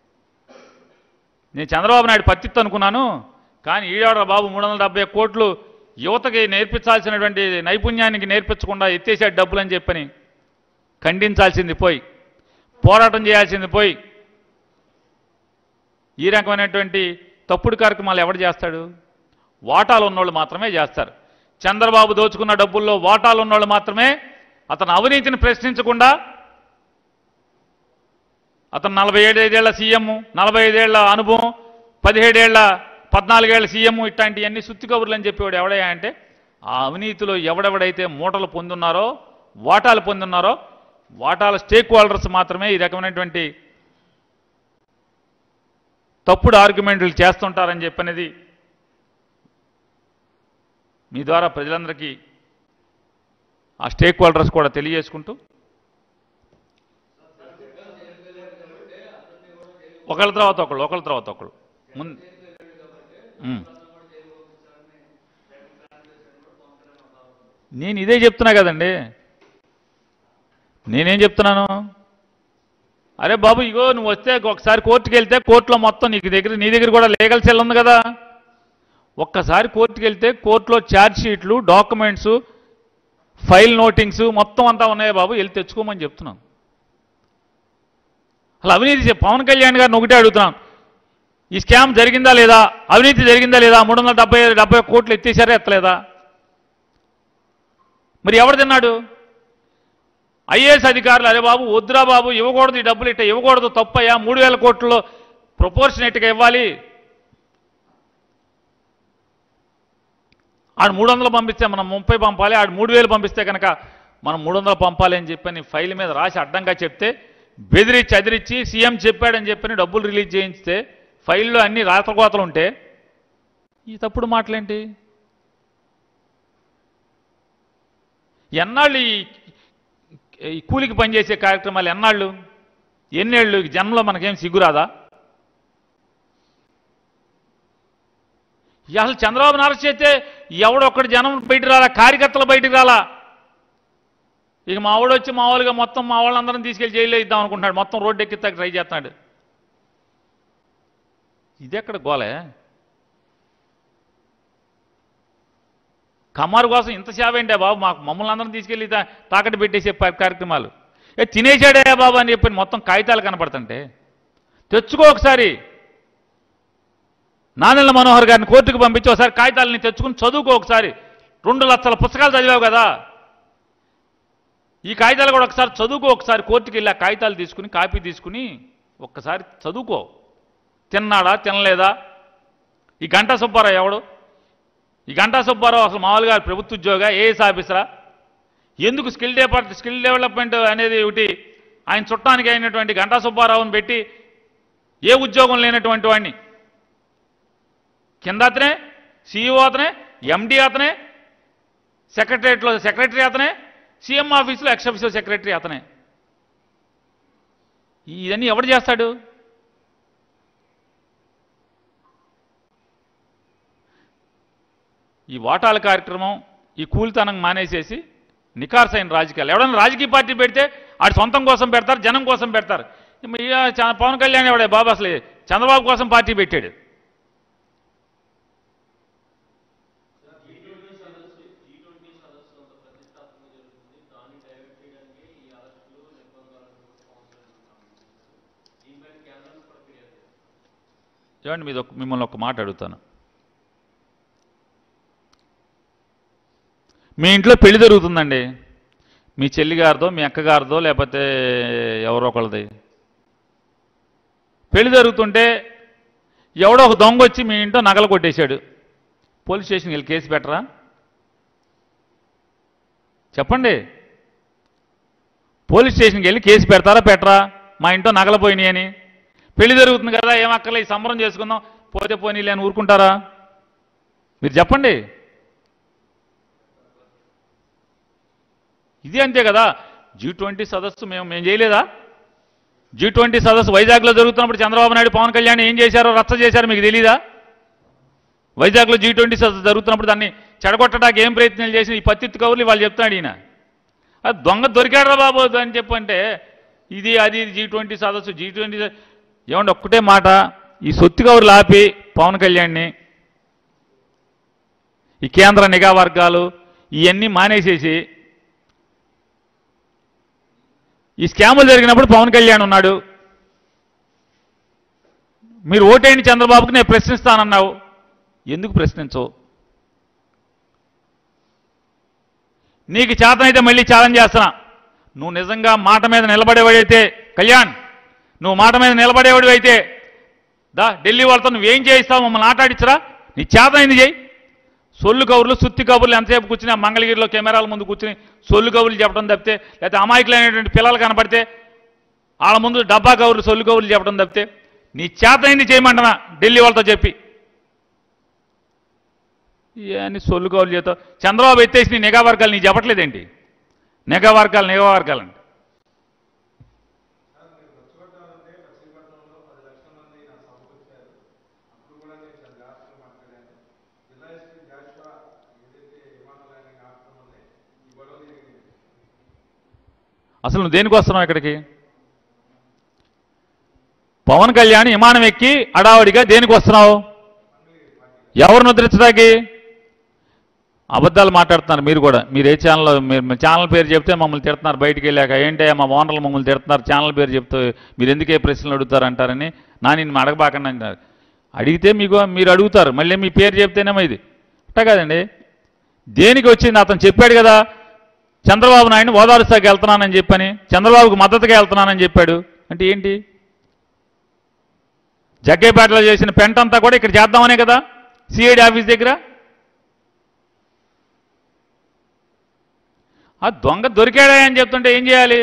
నేను చంద్రబాబు నాయుడు పత్తిత్తు అనుకున్నాను కానీ ఈడాడ బాబు మూడు వందల డెబ్బై కోట్లు యువతకి నేర్పించాల్సినటువంటి నైపుణ్యానికి నేర్పించకుండా ఎత్తేసాడు డబ్బులు అని చెప్పని ఖండించాల్సింది పోయి పోరాటం చేయాల్సింది పోయి ఈ రకమైనటువంటి తప్పుడు కార్యక్రమాలు ఎవడు చేస్తాడు వాటాలు ఉన్నోళ్ళు మాత్రమే చేస్తారు చంద్రబాబు దోచుకున్న డబ్బుల్లో వాటాలు ఉన్నోళ్ళు మాత్రమే అతను అవినీతిని ప్రశ్నించకుండా అతను నలభై ఐదేళ్ల సీఎం నలభై ఐదేళ్ల అనుభవం పదిహేడేళ్ల పద్నాలుగేళ్ల సీఎం ఇట్లాంటివన్నీ సుత్తి కబుర్లు అని చెప్పేవాడు ఎవడయ్యా అంటే ఆ అవినీతిలో ఎవడెవడైతే మూటలు పొందున్నారో వాటాలు పొందున్నారో వాటాల స్టేక్ హోల్డర్స్ మాత్రమే ఈ రకమైనటువంటి తప్పుడు ఆర్గ్యుమెంట్లు చేస్తుంటారని చెప్పనేది మీ ద్వారా ప్రజలందరికీ ఆ స్టేక్ హోల్డర్స్ కూడా తెలియజేసుకుంటూ ఒకళ్ళ తర్వాత ఒకళ్ళు ఒకళ్ళ తర్వాత ఒకళ్ళు ముందు ఉమ్. నేను ఇదే చెప్తున్నా కదండి నేనేం చెప్తున్నాను అరే బాబు ఇగో నువ్వు వస్తే ఒకసారి కోర్టుకి వెళ్తే కోర్టులో మొత్తం నీకు దగ్గర నీ దగ్గర కూడా లీగల్ సెల్ ఉంది కదా ఒక్కసారి కోర్టుకి వెళ్తే కోర్టులో ఛార్జ్ షీట్లు డాక్యుమెంట్స్ ఫైల్ నోటింగ్స్ మొత్తం అంతా ఉన్నాయి బాబు వెళ్ళి తెచ్చుకోమని చెప్తున్నాం అసలు అవినీతి చే- పవన్ కళ్యాణ్ గారిని ఒకటే అడుగుతున్నాం ఈ స్కామ్ జరిగిందా లేదా అవినీతి జరిగిందా లేదా మూడు వందల డెబ్బై డెబ్బై కోట్లు ఎత్తేసారా ఎత్తలేదా మరి ఎవడు తిన్నాడు ఐఏఎస్ అధికారులు అరే బాబు వద్దురా బాబు ఇవ్వకూడదు ఈ డబ్బులు ఇట్ట ఇవ్వకూడదు తప్పయ్యా మూడు వేల కోట్లలో ప్రపోర్షనేట్గా ఇవ్వాలి ఆడు మూడు వందలు పంపిస్తే మనం ముప్పై పంపాలి ఆడు మూడు వేలు పంపిస్తే కనుక మనం మూడు వందలు పంపాలి అని చెప్పని ఫైల్ మీద రాసి అడ్డంగా చెప్తే బెదిరించి అదిరించి సీఎం చెప్పాడని చెప్పని డబ్బులు రిలీజ్ చేయించితే ఫైల్లో అన్ని రాతకోతలు ఉంటే ఈ తప్పుడు మాటలేంటి ఎన్నాళ్ళు ఈ ఈ కూలికి పనిచేసే కార్యక్రమాలు ఎన్నాళ్ళు ఎన్నేళ్ళు ఈ జన్మలో మనకేం సిగ్గురాదా ఇక అసలు చంద్రబాబు అరెస్ట్ చేస్తే ఎవడొక్కడి జనం బయటికి రాలా కార్యకర్తలు బయటికి రాలా ఇక మా వాడు వచ్చి మామూలుగా మొత్తం మా వాళ్ళందరం తీసుకెళ్లి జైల్లో ఇద్దాం అనుకుంటున్నాడు మొత్తం రోడ్డు ఎక్కిస్తాక ట్రై చేస్తున్నాడు ఇది ఎక్కడ గోలే కమ్మారు కోసం ఇంత సేవేంటే బాబు మాకు మమ్మల్ని అందరం తీసుకెళ్ళి తా- తాకట్టు పెట్టేసే ప- కార్యక్రమాలు ఏ తినేసాడే బాబు అని చెప్పి మొత్తం కాగితాలు కనపడుతుంటే తెచ్చుకో ఒకసారి నానెల్ల మనోహర్ గారిని కోర్టుకు పంపించి ఒకసారి కాగితాలని తెచ్చుకుని చదువుకో ఒకసారి రెండు లక్షల పుస్తకాలు చదివావు కదా ఈ కాగితాలు కూడా ఒకసారి చదువుకో ఒకసారి కోర్టుకి వెళ్ళి ఆ కాగితాలు తీసుకుని కాపీ తీసుకుని ఒక్కసారి చదువుకో తిన్నాడా తినలేదా ఈ గంటా సుబ్బారావు ఎవడు ఈ గంటా సుబ్బారావు అసలు మామూలుగా ప్రభుత్వ ఉద్యోగ ఏఎస్ ఆఫీసరా ఎందుకు స్కిల్ డెపార్ట్ స్కిల్ డెవలప్మెంట్ అనేది ఒకటి ఆయన చుట్టానికి అయినటువంటి గంటా సుబ్బారావుని పెట్టి ఏ ఉద్యోగం లేనటువంటి వాడిని కింద అతనే సీఈఓ అతనే ఎండి అతనే సెక్రటరియట్లో సెక్రటరీ అతనే సీఎం ఆఫీసులో ఎక్స్ ఆఫీసర్ సెక్రటరీ అతనే ఇవన్నీ ఎవడు చేస్తాడు ఈ ఓటాల కార్యక్రమం ఈ కూలితనం మానేసేసి నికార్సైన రాజకీయాలు ఎవడన్నా రాజకీయ పార్టీ పెడితే ఆడి సొంతం కోసం పెడతారు జనం కోసం పెడతారు ఇక చ- పవన్ కళ్యాణ్ ఎవడే బాబు అసలు చంద్రబాబు కోసం పార్టీ పెట్టాడు చూడండి మీద ఒక- మిమ్మల్ని ఒక మాట అడుగుతాను మీ ఇంట్లో పెళ్లి జరుగుతుందండి మీ చెల్లి గారిదో మీ అక్కగారిదో లేకపోతే ఎవరో ఒకళ్ళది పెళ్లి జరుగుతుంటే ఎవడో ఒక దొంగ వచ్చి మీ ఇంట్లో నగలు కొట్టేశాడు పోలీస్ స్టేషన్కి వెళ్ళి కేసు పెట్టరా చెప్పండి పోలీస్ స్టేషన్కి వెళ్ళి కేసు పెడతారా పెట్టరా మా ఇంట్లో నగలు పోయినాయి అని పెళ్లి జరుగుతుంది కదా ఏం అక్కర్లే ఈ సంబరం చేసుకుందాం పోతే పోనీలే అని ఊరుకుంటారా మీరు చెప్పండి ఇది అంతే కదా జీ ట్వంటీ సదస్సు మేము మేము చేయలేదా జీ ట్వంటీ సదస్సు వైజాగ్లో జరుగుతున్నప్పుడు చంద్రబాబు నాయుడు పవన్ కళ్యాణ్ ఏం చేశారో రచ్చ చేశారో మీకు తెలీదా వైజాగ్లో జీ ట్వంటీ సదస్సు జరుగుతున్నప్పుడు దాన్ని చెడగొట్టడానికి ఏం ప్రయత్నాలు చేసిన ఈ పత్తిత్తు కవర్లు వాళ్ళు చెప్తున్నాడు ఈయన అది దొంగ దొరికాడరా బాబు అని చెప్పంటే ఇది అది జీ ట్వంటీ సదస్సు జీ ట్వంటీ ఏమంటే ఒక్కటే మాట ఈ సొత్తు కవర్లు ఆపి పవన్ కళ్యాణ్ని ఈ కేంద్ర నిఘా వర్గాలు ఇవన్నీ మానేసేసి ఈ స్కాములు జరిగినప్పుడు పవన్ కళ్యాణ్ ఉన్నాడు మీరు ఓటేయండి చంద్రబాబుకి నేను ప్రశ్నిస్తానన్నావు ఎందుకు ప్రశ్నించవు నీకు చేతనైతే మళ్ళీ ఛాలెంజ్ చేస్తున్నా నువ్వు నిజంగా మాట మీద నిలబడేవాడైతే కళ్యాణ్ నువ్వు మాట మీద నిలబడేవాడు అయితే దా ఢిల్లీ వాళ్ళతో నువ్వేం చేయిస్తావు మమ్మల్ని ఆటాడించరా నీ చేతనైంది చేయి సొల్లు కబుర్లు సుత్తి కబుర్లు ఎంతసేపు కూర్చుని ఆ మంగళగిరిలో కెమెరాల ముందు కూర్చుని సొల్లు కబుర్లు చెప్పడం తప్పితే లేకపోతే అమాయకులైనటువంటి పిల్లలు కనపడితే వాళ్ళ ముందు డబ్బా కబుర్లు సొల్లు కబుర్లు చెప్పడం తప్పితే నీ చేతనైంది చేయమంటనా ఢిల్లీ వాళ్ళతో చెప్పి అని సొల్లు కబుర్లు చేస్తావు చంద్రబాబు ఎత్తేసి నీ నిఘా వర్గాలు నీకు చెప్పట్లేదేంటి నిఘా వర్గాలు నిఘా వర్గాలండి అసలు నువ్వు దేనికి వస్తున్నావు ఇక్కడికి పవన్ కళ్యాణ్ విమానం ఎక్కి అడావడిగా దేనికి వస్తున్నావు ఎవరు నిద్రించడానికి అబద్ధాలు మాట్లాడుతున్నారు మీరు కూడా మీరు ఏ ఛానల్ మీరు మీ ఛానల్ పేరు చెప్తే మమ్మల్ని తిడుతున్నారు బయటికి వెళ్ళాక ఏంటి మా ఓనర్లు మమ్మల్ని తిడుతున్నారు ఛానల్ పేరు చెప్తే మీరు ఎందుకే ప్రశ్నలు అడుగుతారు అంటారని నా నేను అడగబాకండి అంటారు అడిగితే మీకు మీరు అడుగుతారు మళ్ళీ మీ పేరు చెప్తేనేమో ఇది అట్టా కాదండి దేనికి వచ్చింది అతను చెప్పాడు కదా చంద్రబాబు నాయుడు ఓదారుస్తాకి వెళ్తున్నానని చెప్పని చంద్రబాబుకు మద్దతుగా వెళ్తున్నానని చెప్పాడు అంటే ఏంటి జగ్గేపేటలో చేసిన పెంట అంతా కూడా ఇక్కడ చేద్దామనే కదా సిఐడి ఆఫీస్ దగ్గర ఆ దొంగ దొరికాడా అని చెప్తుంటే ఏం చేయాలి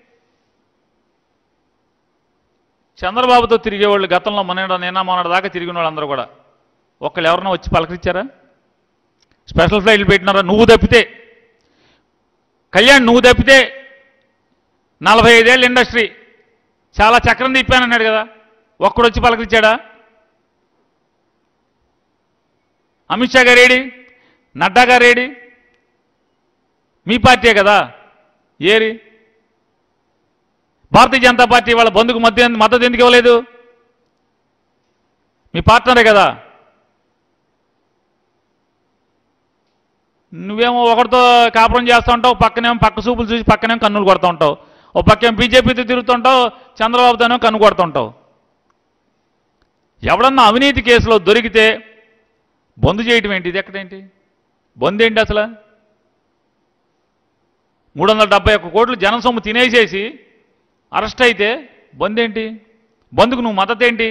చంద్రబాబుతో తిరిగేవాళ్ళు గతంలో మొన్న నిన్న మొన్నటి దాకా తిరిగిన వాళ్ళందరూ కూడా ఒక్కళ్ళు ఎవరన్నా వచ్చి పలకరించారా స్పెషల్ ఫ్లైట్లు పెట్టినారా నువ్వు తప్పితే కళ్యాణ్ నువ్వు తప్పితే నలభై ఐదేళ్ళ ఇండస్ట్రీ చాలా చక్రం తిప్పానన్నాడు కదా ఒక్కడు వచ్చి పలకరించాడా అమిత్ షా గారేడి నడ్డా గారేడి మీ పార్టీయే కదా ఏరి భారతీయ జనతా పార్టీ వాళ్ళ బంధుకు మధ్య మద్దతు ఎందుకు ఇవ్వలేదు మీ పార్ట్నరే కదా నువ్వేమో ఒకరితో కాపురం చేస్తూ ఉంటావు పక్కనేమో పక్క చూపులు చూసి పక్కనేమో కన్నులు కొడుతూ ఉంటావు ఓ పక్కేమో బీజేపీతో తిరుగుతుంటావు చంద్రబాబుతోనేమో కన్ను కొడుతూ ఉంటావు ఎవడన్నా అవినీతి కేసులో దొరికితే బంద్ చేయటం ఏంటి ఇది ఎక్కడేంటి బంద్ ఏంటి అసలు మూడు వందల డెబ్బై ఒక్క కోట్లు జనం సొమ్ము తినేసేసి అరెస్ట్ అయితే బంద్ ఏంటి బంద్కు నువ్వు మద్దతు ఏంటి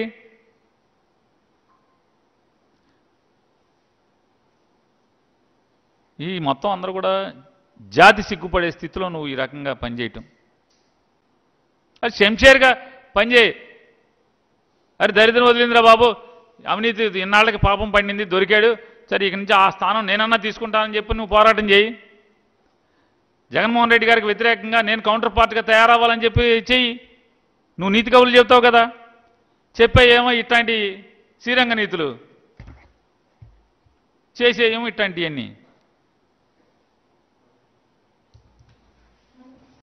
ఈ మొత్తం అందరూ కూడా జాతి సిగ్గుపడే స్థితిలో నువ్వు ఈ రకంగా పనిచేయటం అది శంషేర్గా పనిచేయి అరే దరిద్రం వదిలిందిరా బాబు అవినీతి ఇన్నాళ్ళకి పాపం పండింది దొరికాడు సరే ఇక నుంచి ఆ స్థానం నేనన్నా తీసుకుంటానని చెప్పి నువ్వు పోరాటం చేయి జగన్మోహన్ రెడ్డి గారికి వ్యతిరేకంగా నేను కౌంటర్ పార్ట్గా తయారవ్వాలని చెప్పి చెయ్యి నువ్వు నీతి కవులు చెప్తావు కదా చెప్పే ఏమో ఇట్లాంటి శ్రీరంగ నీతులు చేసేయేమో ఇట్లాంటివన్నీ